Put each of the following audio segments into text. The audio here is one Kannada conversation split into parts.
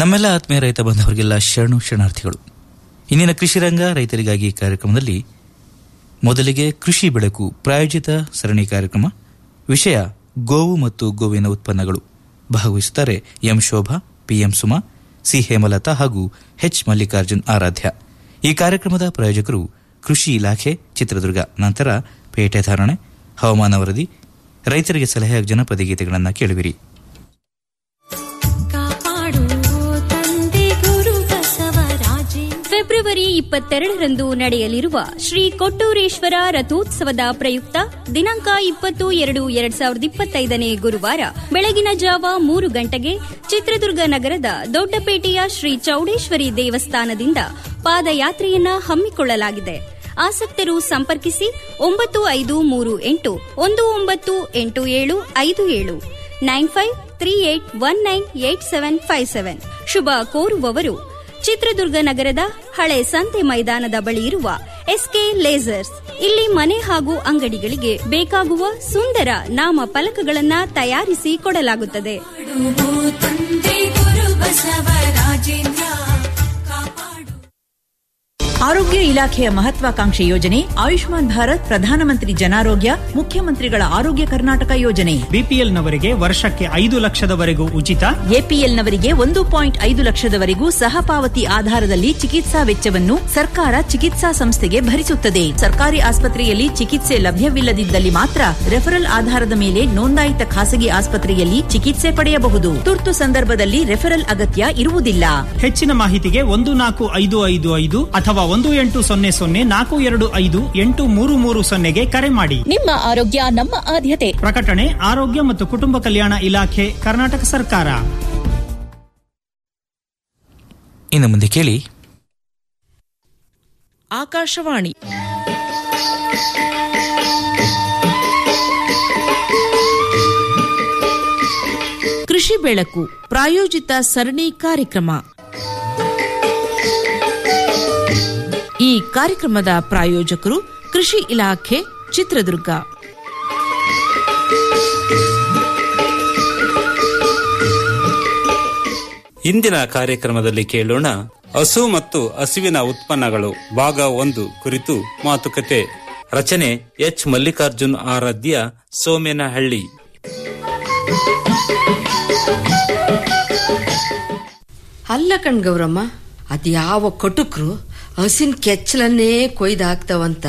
ನಮ್ಮೆಲ್ಲ ಆತ್ಮೀಯ ರೈತ ಬಂಧವರಿಗೆಲ್ಲ ಶರಣು ಶರಣಾರ್ಥಿಗಳು ಇಂದಿನ ಕೃಷಿ ರಂಗ ರೈತರಿಗಾಗಿ ಕಾರ್ಯಕ್ರಮದಲ್ಲಿ ಮೊದಲಿಗೆ ಕೃಷಿ ಬೆಳಕು ಪ್ರಾಯೋಜಿತ ಸರಣಿ ಕಾರ್ಯಕ್ರಮ ವಿಷಯ ಗೋವು ಮತ್ತು ಗೋವಿನ ಉತ್ಪನ್ನಗಳು ಭಾಗವಹಿಸುತ್ತಾರೆ M Shobha PM Suma C Hemalatha ಹಾಗೂ ಎಚ್ ಮಲ್ಲಿಕಾರ್ಜುನ್ ಆರಾಧ್ಯ ಈ ಕಾರ್ಯಕ್ರಮದ ಪ್ರಾಯೋಜಕರು ಕೃಷಿ ಇಲಾಖೆ ಚಿತ್ರದುರ್ಗ ನಂತರ ಪೇಟೆ ಧಾರಣೆ ಹವಾಮಾನ ವರದಿ ರೈತರಿಗೆ ಸಲಹೆ ಹಾಗೂ ಜನಪದ ಗೀತೆಗಳನ್ನು ಕೇಳುವಿರಿ ಕಾಪಾಡು ತಂದೆ ಗುರು ಬಸವರಾಜೇ ಫೆಬ್ರವರಿ ಇಪ್ಪತ್ತೆರಡರಂದು ನಡೆಯಲಿರುವ ಶ್ರೀ ಕೊಟ್ಟೂರೇಶ್ವರ ರಥೋತ್ಸವದ ಪ್ರಯುಕ್ತ ದಿನಾಂಕ ಇಪ್ಪತ್ತು ಎರಡು ಎರಡ್ ಸಾವಿರದ ಇಪ್ಪತ್ತೈದನೇ ಗುರುವಾರ ಬೆಳಗಿನ ಜಾವ ಮೂರು ಗಂಟೆಗೆ ಚಿತ್ರದುರ್ಗ ನಗರದ ದೊಡ್ಡಪೇಟೆಯ ಶ್ರೀ ಚೌಡೇಶ್ವರಿ ದೇವಸ್ಥಾನದಿಂದ ಪಾದಯಾತ್ರೆಯನ್ನ ಹಮ್ಮಿಕೊಳ್ಳಲಾಗಿದೆ ಆಸಕ್ತರು ಸಂಪರ್ಕಿಸಿ ಒಂಬತ್ತು ಐದು ಮೂರು ಎಂಟು ಒಂದು ಒಂಬತ್ತು ಎಂಟು ಏಳು ಐದು ಏಳು nine five three eight one nine eight seven five seven ಶುಭ ಕೋರುವವರು ಚಿತ್ರದುರ್ಗ ನಗರದ ಹಳೆ ಸಂತೆ ಮೈದಾನದ ಬಳಿ ಇರುವ ಎಸ್ಕೆ ಲೇಸರ್ಸ್ ಇಲ್ಲಿ ಮನೆ ಹಾಗೂ ಅಂಗಡಿಗಳಿಗೆ ಬೇಕಾಗುವ ಸುಂದರ ನಾಮ ಫಲಕಗಳನ್ನ ತಯಾರಿಸಿ ಕೊಡಲಾಗುತ್ತದೆ ಕಾಪಾಡು ತಂದೆ ಗುರು ಬಸವರಾಜೇಂದ್ರ ಕಾಪಾಡು ಆರೋಗ್ಯ ಇಲಾಖೆಯ ಮಹತ್ವಾಕಾಂಕ್ಷಿ ಯೋಜನೆ ಆಯುಷ್ಮಾನ್ ಭಾರತ್ ಪ್ರಧಾನಮಂತ್ರಿ ಜನಾರೋಗ್ಯ ಮುಖ್ಯಮಂತ್ರಿಗಳ ಆರೋಗ್ಯ ಕರ್ನಾಟಕ ಯೋಜನೆ ಬಿಪಿಎಲ್ನವರಿಗೆ ವರ್ಷಕ್ಕೆ ಐದು ಲಕ್ಷದವರೆಗೂ ಉಚಿತ ಎಪಿಎಲ್ನವರಿಗೆ ಒಂದು ಪಾಯಿಂಟ್ ಐದು ಲಕ್ಷದವರೆಗೂ ಸಹಪಾವತಿ ಆಧಾರದಲ್ಲಿ ಚಿಕಿತ್ಸಾ ವೆಚ್ಚವನ್ನು ಸರ್ಕಾರ ಚಿಕಿತ್ಸಾ ಸಂಸ್ಥೆಗೆ ಭರಿಸುತ್ತದೆ ಸರ್ಕಾರಿ ಆಸ್ಪತ್ರೆಯಲ್ಲಿ ಚಿಕಿತ್ಸೆ ಲಭ್ಯವಿಲ್ಲದಿದ್ದಲ್ಲಿ ಮಾತ್ರ ರೆಫರಲ್ ಆಧಾರದ ಮೇಲೆ ನೋಂದಾಯಿತ ಖಾಸಗಿ ಆಸ್ಪತ್ರೆಯಲ್ಲಿ ಚಿಕಿತ್ಸೆ ಪಡೆಯಬಹುದು ತುರ್ತು ಸಂದರ್ಭದಲ್ಲಿ ರೆಫರಲ್ ಅಗತ್ಯ ಇರುವುದಿಲ್ಲ ಹೆಚ್ಚಿನ ಮಾಹಿತಿಗೆ ಒಂದು ನಾಲ್ಕು ಐದು ಐದು ಐದು ಅಥವಾ ಒಂದು ಎಂಟು ಸೊನ್ನೆ ಸೊನ್ನೆ ನಾಲ್ಕು ಎರಡು ಐದು ಎಂಟು ಮೂರು ಮೂರು ಸೊನ್ನೆಗೆ ಕರೆ ಮಾಡಿ ನಿಮ್ಮ ಆರೋಗ್ಯ ನಮ್ಮ ಆದ್ಯತೆ ಪ್ರಕಟಣೆ ಆರೋಗ್ಯ ಮತ್ತು ಕುಟುಂಬ ಕಲ್ಯಾಣ ಇಲಾಖೆ ಕರ್ನಾಟಕ ಸರ್ಕಾರ ಇನ್ನು ಮುಂದೆ ಕೇಳಿ ಆಕಾಶವಾಣಿ ಕೃಷಿ ಬೆಳಕು ಪ್ರಾಯೋಜಿತ ಸರಣಿ ಕಾರ್ಯಕ್ರಮ ಈ ಕಾರ್ಯಕ್ರಮದ ಪ್ರಾಯೋಜಕರು ಕೃಷಿ ಇಲಾಖೆ ಚಿತ್ರದುರ್ಗ ಇಂದಿನ ಕಾರ್ಯಕ್ರಮದಲ್ಲಿ ಕೇಳೋಣ ಹಸು ಮತ್ತು ಹಸುವಿನ ಉತ್ಪನ್ನಗಳು ಭಾಗ ಒಂದು ಕುರಿತು ಮಾತುಕತೆ ರಚನೆ ಎಚ್ ಮಲ್ಲಿಕಾರ್ಜುನ್ ಆರಾಧ್ಯ ಸೋಮೇನಹಳ್ಳಿ ಅಲ್ಲ ಕಣ್ ಗೌರಮ್ಮ ಅದ್ಯಾವ ಕಟುಕ್ರು ಹಸಿನ ಕೆಚ್ಚಲನ್ನೇ ಕೊಯ್ದು ಹಾಕ್ತಾವಂತ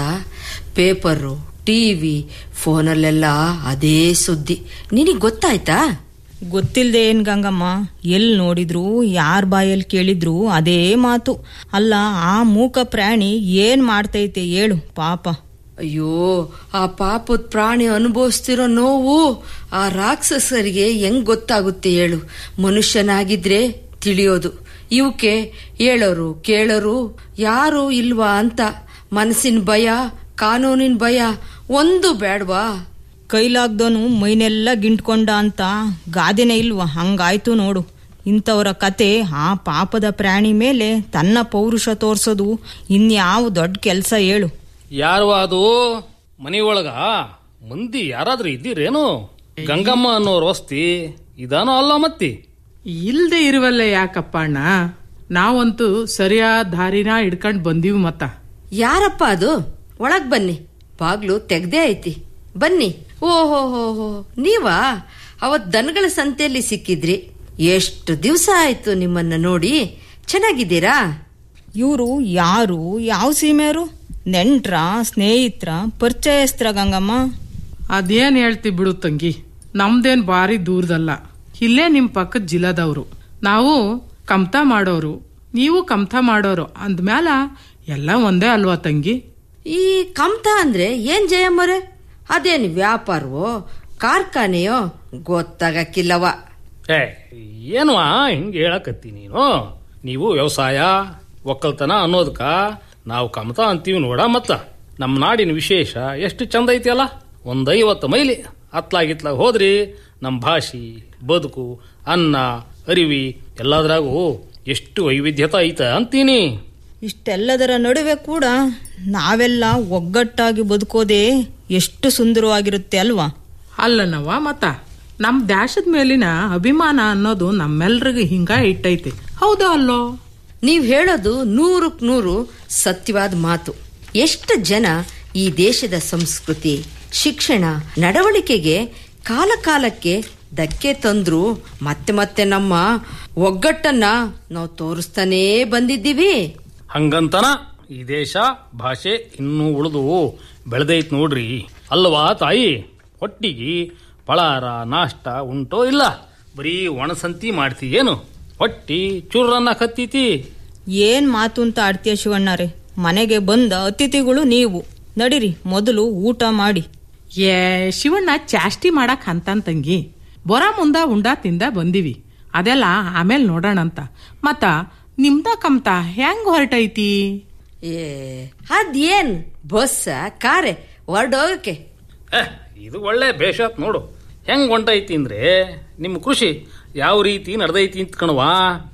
ಪೇಪರು ಟಿವಿ ಫೋನಲ್ಲೆಲ್ಲ ಅದೇ ಸುದ್ದಿ ನಿನಗ್ ಗೊತ್ತಾಯ್ತಾ ಗೊತ್ತಿಲ್ದೆ ಏನ್ ಗಂಗಮ್ಮ ಎಲ್ ನೋಡಿದ್ರು ಯಾರ ಬಾಯಲ್ಲಿ ಕೇಳಿದ್ರು ಅದೇ ಮಾತು ಅಲ್ಲ ಆ ಮೂಕ ಪ್ರಾಣಿ ಏನ್ ಮಾಡ್ತೈತೆ ಹೇಳು ಪಾಪ ಅಯ್ಯೋ ಆ ಪಾಪದ ಪ್ರಾಣಿ ಅನುಭವಿಸ್ತಿರೋ ನೋವು ಆ ರಾಕ್ಷಸರಿಗೆ ಹೆಂಗ್ ಗೊತ್ತಾಗುತ್ತೆ ಹೇಳು ಮನುಷ್ಯನಾಗಿದ್ರೆ ತಿಳಿಯೋದು ಇವಕ್ಕೆ ಹೇಳೋರು ಕೇಳೋರು ಯಾರು ಇಲ್ವಾ ಅಂತ ಮನಸ್ಸಿನ ಭಯ ಕಾನೂನಿನ ಭಯ ಒಂದು ಬೇಡವಾ ಕೈಲಾಗ್ದೋನು ಮೈನೆಲ್ಲ ಗಿಂಟ್ಕೊಂಡ ಅಂತ ಗಾದೆನೇ ಇಲ್ವಾ ಹಂಗಾಯ್ತು ನೋಡು ಇಂಥವರ ಕತೆ ಆ ಪಾಪದ ಪ್ರಾಣಿ ಮೇಲೆ ತನ್ನ ಪೌರುಷ ತೋರ್ಸೋದು ಇನ್ಯಾವ ದೊಡ್ಡ ಕೆಲಸ ಹೇಳು ಯಾರು ಅದು ಮನೆಯೊಳಗ ಮಂದಿ ಯಾರಾದ್ರೂ ಇದ್ದೀರೇನು ಗಂಗಮ್ಮ ಅನ್ನೋರ್ ವಸ್ತಿ ಇದಾನೋ ಅಲ್ಲ ಮತ್ತಿ ಇಲ್ದೆ ಇರುವಲ್ಲ ಯಾಕಪ್ಪ ಅಣ್ಣ ನಾವಂತೂ ಸರಿಯಾದ ದಾರಿನ ಹಿಡ್ಕೊಂಡ್ ಬಂದೀವಿ ಮತ್ತ ಯಾರಪ್ಪ ಅದು ಒಳಗ್ ಬನ್ನಿ ಬಾಗ್ಲು ತೆಗ್ದೇ ಐತಿ ಬನ್ನಿ ಓಹೋ ಹೋ ಹೋ ನೀವಾ ಅವತ್ ದನಗಳ ಸಂತೆಯಲ್ಲಿ ಸಿಕ್ಕಿದ್ರಿ ಎಷ್ಟು ದಿವಸ ಆಯ್ತು ನಿಮ್ಮನ್ನ ನೋಡಿ ಚೆನ್ನಾಗಿದ್ದೀರಾ ಇವರು ಯಾರು ಯಾವ ಸೀಮೆಯವರು ನೆಂಟ್ರ ಸ್ನೇಹಿತರ ಪರಿಚಯಸ್ತ್ರ ಗಂಗಮ್ಮ ಅದೇನ್ ಹೇಳ್ತಿ ಬಿಡು ತಂಗಿ ನಮ್ದೇನ್ ಭಾರಿ ದೂರದಲ್ಲ ಇಲ್ಲೇ ನಿಮ್ ಪಕ್ಕದ ಜಿಲ್ಲಾದವ್ರು ನಾವು ಕಮ್ತಾ ಮಾಡೋರು ನೀವು ಕಮ್ತಾ ಮಾಡೋರು ಅಂದ್ಮ್ಯಾಲ ಎಲ್ಲ ಒಂದೇ ಅಲ್ವಾ ತಂಗಿ ಈ ಕಮ್ತ ಅಂದ್ರೆ ಏನ್ ಜಯಮ್ಮರೆ ಅದೇನ್ ವ್ಯಾಪಾರವೋ ಕಾರ್ಖಾನೆಯೋ ಗೊತ್ತಾಗಕ್ಕಿಲ್ಲವ ಏ ಏನು ಹಿಂಗೆ ಹೇಳಕತ್ತಿ ನೀನು ನೀವು ವ್ಯವಸಾಯ ಒಕ್ಕಲ್ತನ ಅನ್ನೋದಕ್ಕ ನಾವು ಕಮತ ಅಂತೀವಿ ನೋಡ ಮತ್ತ ನಮ್ಮ ನಾಡಿನ ವಿಶೇಷ ಎಷ್ಟು ಚಂದ ಐತಿ ಅಲ್ಲ ಒಂದ್ ಐವತ್ತು ಮೈಲಿ ಅತ್ಲಾಗಿತ್ಲಾಗ ಹೋದ್ರಿ ನಮ್ಮ ಭಾಷೆ ಬದುಕು ಅನ್ನ ಅರಿವಿ ಎಲ್ಲದ್ರಾಗೂ ಎಷ್ಟು ವೈವಿಧ್ಯತೆ ಐತ ಅಂತೀನಿ ಇಷ್ಟೆಲ್ಲದರ ನಡುವೆ ಕೂಡ ನಾವೆಲ್ಲ ಒಗ್ಗಟ್ಟಾಗಿ ಬದುಕೋದೇ ಎಷ್ಟು ಸುಂದರವಾಗಿರುತ್ತೆ ಅಲ್ವಾ ಅಲ್ಲನವ ಮತ್ತ ನಮ್ ದೇಶದ ಮೇಲಿನ ಅಭಿಮಾನ ಅನ್ನೋದು ನಮ್ಮೆಲ್ರಿಗೂ ಹಿಂಗ ಇಟ್ಟೈತಿ ಹೌದಾ ಅಲ್ಲೋ ನೀವ್ ಹೇಳೋದು ನೂರಕ್ ನೂರು ಸತ್ಯವಾದ ಮಾತು ಎಷ್ಟು ಜನ ಈ ದೇಶದ ಸಂಸ್ಕೃತಿ ಶಿಕ್ಷಣ ನಡವಳಿಕೆಗೆ ಕಾಲ ಕಾಲಕ್ಕೆ ಧಕ್ಕೆ ತಂದ್ರು ಮತ್ತೆ ಮತ್ತೆ ನಮ್ಮ ಒಗ್ಗಟ್ಟನ್ನ ನಾವು ತೋರಿಸ್ತಾನೇ ಬಂದಿದ್ದೀವಿ ಹಂಗಂತನ ಈ ದೇಶ ಭಾಷೆ ಇನ್ನೂ ಉಳಿದು ಬೆಳೆದೈತ್ ನೋಡ್ರಿ ಅಲ್ವಾ ತಾಯಿ ಹೊಟ್ಟಿಗೆ ಪಳಾರ ನಾಷ್ಟ ಉಂಟೋ ಇಲ್ಲ ಬರೀ ಒಣಸಂತಿ ಮಾಡ್ತೀಯೇನು ಹೊಟ್ಟಿ ಚುರ್ರನ್ನ ಕತ್ತೀತಿ ಏನ್ ಮಾತು ಅಂತ ಆಡ್ತೀಯ ಶಿವಣ್ಣರೇ ಮನೆಗೆ ಬಂದ ಅತಿಥಿಗಳು ನೀವು ನಡಿರಿ ಮೊದಲು ಊಟ ಮಾಡಿ ಏ ಶಿವಣ್ಣ ಚಾಷ್ಟಿ ಮಾಡಕ್ ಅಂತನ್ ತಂಗಿ ಬೊರ ಮುಂದ ಉಂಡ ತಿಂದ ಬಂದಿವಿ ಅದೆಲ್ಲ ಆಮೇಲೆ ನೋಡೋಣಂತ ಮತ್ತ ನಿಮ್ದ ಕಮ್ತ ಹೆಂಗ್ ಹೊರಟೈತಿ ಏ ಅದೇನ್ ಬಸ್ ಕಾರೆ ಹೊರಡೋಗಕ್ಕೆ ಏ ಇದು ಒಳ್ಳೆ ಬೇಷಾತ್ ನೋಡು ಹೆಂಗ್ ಹೊಂಟೈತಿ ಅಂದ್ರೆ ನಿಮ್ಮ ಕೃಷಿ ಯಾವ ರೀತಿ ನಡೆದೈತಿ ಅಂತ ಕಣವಾ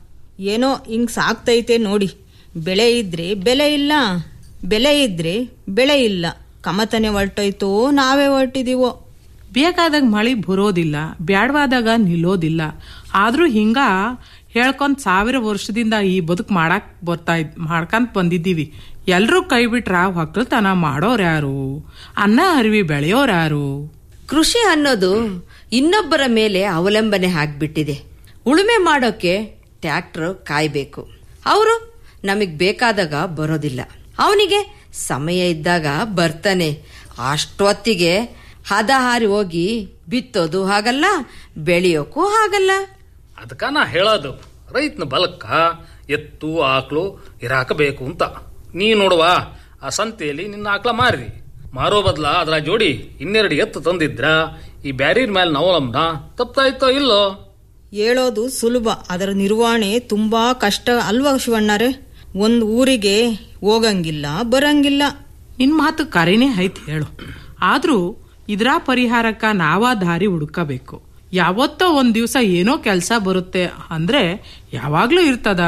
ಏನೋ ಹಿಂಗ್ ಸಾಕ್ತೈತೆ ನೋಡಿ ಬೆಳೆ ಇದ್ರೆ ಬೆಲೆ ಇಲ್ಲ ಬೆಲೆ ಇದ್ರೆ ಬೆಳೆ ಇಲ್ಲ ಕಮತನೆ ಹೊರಟೋಯ್ತೋ ನಾವೇ ಹೊರಟಿದೀವೋ ಬೇಕಾದಾಗ ಮಳಿ ಬರೋದಿಲ್ಲ ಬ್ಯಾಡವಾದಾಗ ನಿಲ್ಲೋದಿಲ್ಲ ಆದ್ರೂ ಹಿಂಗ ಹೇಳ್ಕೊಂಡ್ ಸಾವಿರ ವರ್ಷದಿಂದ ಈ ಬದುಕು ಮಾಡಕ್ ಬರ್ತಾ ಇದ್ ಮಾಡ್ಕೊಂತ ಬಂದಿದ್ದೀವಿ ಎಲ್ರೂ ಕೈ ಬಿಟ್ರ ಒಕ್ಕಲ್ತನ ಮಾಡೋರ್ ಯಾರು ಅನ್ನ ಅರಿವಿ ಬೆಳೆಯೋರ್ ಯಾರು ಕೃಷಿ ಅನ್ನೋದು ಇನ್ನೊಬ್ಬರ ಮೇಲೆ ಅವಲಂಬನೆ ಆಗ್ಬಿಟ್ಟಿದೆ ಉಳುಮೆ ಮಾಡೋಕೆ ಟ್ರ್ಯಾಕ್ಟರ್ ಕಾಯ್ಬೇಕು ಅವರು ನಮಗ್ ಬೇಕಾದಾಗ ಬರೋದಿಲ್ಲ ಅವನಿಗೆ ಸಮಯ ಇದ್ದಾಗ ಬರ್ತಾನೆ ಅಷ್ಟೊತ್ತಿಗೆ ಹದ ಹಾರಿ ಹೋಗಿ ಬಿತ್ತೋದು ಹಾಗಲ್ಲ ಬೆಳೆಯೋಕ್ಕೂ ಹಾಗಲ್ಲ ಅದಕ್ಕ ನಾ ಹೇಳೋದು ರೈತನ ಬಲಕ್ಕ ಎತ್ತು ಆಕಳು ಇರಾಕಬೇಕು ಅಂತ ನೀ ನೋಡುವ ಆ ಸಂತೆಯಲ್ಲಿ ನಿನ್ನ ಆಕಳ ಮಾರಿದಿ ಮಾರೋ ಬದ್ಲ ಅದ್ರ ಜೋಡಿ ಇನ್ನೆರಡು ಎತ್ತು ತಂದಿದ್ರ ಈ ಬ್ಯಾರಿರ್ ಮೇಲೆ ಅವಲಂಬನ ತಪ್ಪಾಯ್ತೋ ಇಲ್ಲೋ ಹೇಳೋದು ಸುಲಭ ಅದರ ನಿರ್ವಹಣೆ ತುಂಬಾ ಕಷ್ಟ ಅಲ್ವಾ ಶಿವಣ್ಣರೇ ಒಂದ್ ಊರಿಗೆ ಹೋಗಂಗಿಲ್ಲ ಬರಂಗಿಲ್ಲ ನಿನ್ ಮಾತು ಕರೆನೇ ಐತ್ ಹೇಳು ಆದ್ರೂ ಇದ್ರ ಪರಿಹಾರಕ್ಕ ನಾವ ದಾರಿ ಹುಡುಕಬೇಕು ಯಾವತ್ತೋ ಒಂದ್ ದಿವ್ಸ ಏನೋ ಕೆಲ್ಸ ಬರುತ್ತೆ ಅಂದ್ರೆ ಯಾವಾಗ್ಲೂ ಇರ್ತದ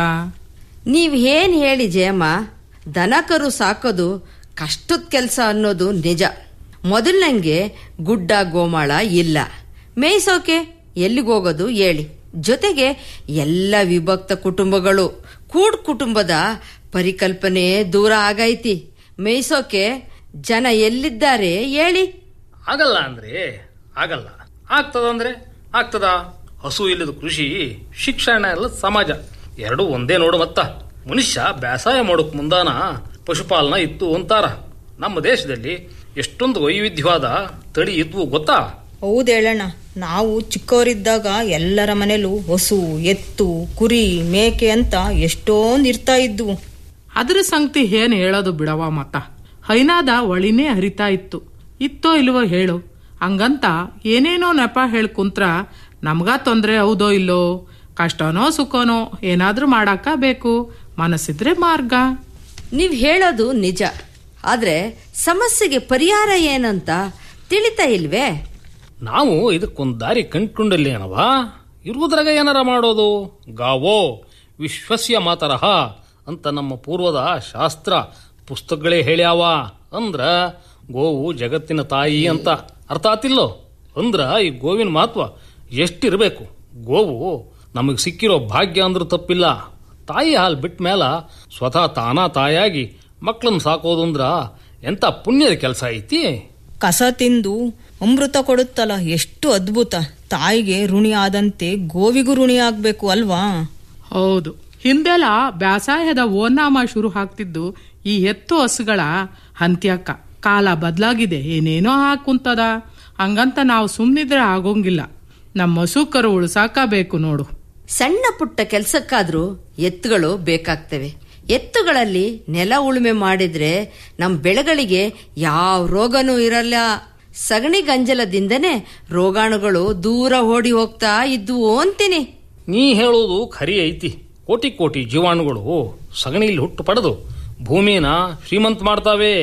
ನೀವ್ ಏನ್ ಹೇಳಿ ಜಯಮ್ಮ ದನ ಕರು ಸಾಕೋದು ಕಷ್ಟದ ಕೆಲಸ ಅನ್ನೋದು ನಿಜ ಮೊದಲ್ನಂಗೆ ಗುಡ್ಡ ಗೋಮಾಳ ಇಲ್ಲ ಮೇಯ್ಸೋಕೆ ಎಲ್ಲಿಗೋಗೋದು ಹೇಳಿ ಜೊತೆಗೆ ಎಲ್ಲ ವಿಭಕ್ತ ಕುಟುಂಬಗಳು ಕೂಡ್ ಕುಟುಂಬದ ಪರಿಕಲ್ಪನೆ ದೂರ ಆಗೈತಿ ಮೇಯ್ಸೋಕೆ ಜನ ಎಲ್ಲಿದ್ದಾರೆ ಹೇಳಿ ಆಗಲ್ಲ ಅಂದ್ರೆ ಆಗಲ್ಲ ಆಗ್ತದ ಅಂದ್ರೆ ಆಗ್ತದ ಹಸು ಇಲ್ಲದ ಕೃಷಿ ಶಿಕ್ಷಣ ಎಲ್ಲ ಸಮಾಜ ಎರಡು ಒಂದೇ ನೋಡು ಮತ್ತ ಮನುಷ್ಯ ಬೇಸಾಯ ಮಾಡೋಕ್ ಮುಂದಾನ ಪಶುಪಾಲನ ಇತ್ತು ಅಂತಾರ ನಮ್ಮ ದೇಶದಲ್ಲಿ ಎಷ್ಟೊಂದು ವೈವಿಧ್ಯವಾದ ತಳಿ ಇದ್ವು ಗೊತ್ತಾ ಹೌದೇಳಣ್ಣ ನಾವು ಚಿಕ್ಕವರಿದ್ದಾಗ ಎಲ್ಲರ ಮನೇಲೂ ಹಸು ಎತ್ತು ಕುರಿ ಮೇಕೆ ಅಂತ ಎಷ್ಟೊಂದ್ ಇರ್ತಾ ಇದ್ವು ಅದ್ರ ಸಂಗತಿ ಏನ್ ಹೇಳೋದು ಬಿಡವ ಮತ್ತ ಹೈನಾದ ಒಳಿನೇ ಹರಿತಾ ಇತ್ತು ಇತ್ತೋ ಇಲ್ವೋ ಹೇಳು ಹಂಗಂತ ಏನೇನೋ ನೆಪ ಹೇಳ್ ಕುಂತ್ರ ನಮ್ಗ ತೊಂದ್ರೆ ಹೌದೋ ಇಲ್ಲೋ ಕಷ್ಟನೋ ಸುಖನೋ ಏನಾದ್ರೂ ಮಾಡಾಕ ಬೇಕು ಮನಸ್ಸಿದ್ರೆ ಮಾರ್ಗ ನೀವ್ ಹೇಳೋದು ನಿಜ ಆದ್ರೆ ಸಮಸ್ಯೆಗೆ ಪರಿಹಾರ ಏನಂತ ತಿಳಿತಾ ಇಲ್ವೇ ನಾವು ಇದಕ್ಕೊಂದು ದಾರಿ ಕಂಡ್ಕೊಂಡಲ್ಲೇನವಾ ಇರುವುದ್ರಾಗ ಏನಾರ ಮಾಡೋದು ಗಾವೋ ವಿಶ್ವಸ್ಯ ಮಾತರಹ ಅಂತ ನಮ್ಮ ಪೂರ್ವದ ಶಾಸ್ತ್ರ ಪುಸ್ತಕಗಳೇ ಹೇಳ್ಯಾವ ಅಂದ್ರ ಗೋವು ಜಗತ್ತಿನ ತಾಯಿ ಅಂತ ಅರ್ಥ ಆತಿಲ್ಲೋ ಅಂದ್ರ ಈ ಗೋವಿನ ಮಹತ್ವ ಎಷ್ಟಿರಬೇಕು ಗೋವು ನಮಗೆ ಸಿಕ್ಕಿರೋ ಭಾಗ್ಯ ಅಂದ್ರೂ ತಪ್ಪಿಲ್ಲ ತಾಯಿ ಹಾಲು ಬಿಟ್ಟ ಮೇಲ ಸ್ವತಃ ತಾನಾ ತಾಯಾಗಿ ಮಕ್ಕಳನ್ನ ಸಾಕೋದು ಅಂದ್ರ ಎಂತ ಪುಣ್ಯದ ಕೆಲಸ ಐತಿ ಕಸ ತಿಂದು ಅಮೃತ ಕೊಡುತ್ತಲ್ಲ ಎಷ್ಟು ಅದ್ಭುತ ತಾಯಿಗೆ ಋಣಿ ಆದಂತೆ ಗೋವಿಗೂ ಋಣಿ ಆಗ್ಬೇಕು ಅಲ್ವಾ ಹೌದು ಹಿಂದೆಲ್ಲ ಬ್ಯಾಸಾಯದ ಓನಾಮ ಶುರು ಆಗ್ತಿದ್ದು ಈ ಎತ್ತು ಹಸುಗಳ ಹಂತ್ಯಕ್ಕ ಕಾಲ ಬದಲಾಗಿದೆ ಏನೇನೋ ಹಾಕುಂತದ ಹಂಗಂತ ನಾವು ಸುಮ್ನಿದ್ರೆ ಆಗೋಂಗಿಲ್ಲ ನಮ್ಮ ಹಸುಕರು ಉಳ್ಸಾಕ ಬೇಕು ನೋಡು ಸಣ್ಣ ಪುಟ್ಟ ಕೆಲ್ಸಕ್ಕಾದ್ರೂ ಎತ್ತುಗಳು ಬೇಕಾಗ್ತವೆ ಎತ್ತುಗಳಲ್ಲಿ ನೆಲ ಉಳುಮೆ ಮಾಡಿದ್ರೆ ನಮ್ ಬೆಳೆಗಳಿಗೆ ಯಾವ ರೋಗನೂ ಇರಲ್ಲ ಸಗಣಿ ಗಂಜಲದಿಂದನೇ ರೋಗಾಣುಗಳು ದೂರ ಓಡಿ ಹೋಗ್ತಾ ಇದ್ವು ಅಂತೀನಿ ನೀ ಹೇಳೋದು ಖರಿ ಐತಿ ಕೋಟಿ ಕೋಟಿ ಜೀವಾಣುಗಳು ಸಗಣಿಲಿ ಹುಟ್ಟು ಪಡೆದು ಭೂಮಿನ ಶ್ರೀಮಂತ ಮಾಡ್ತಾವೆ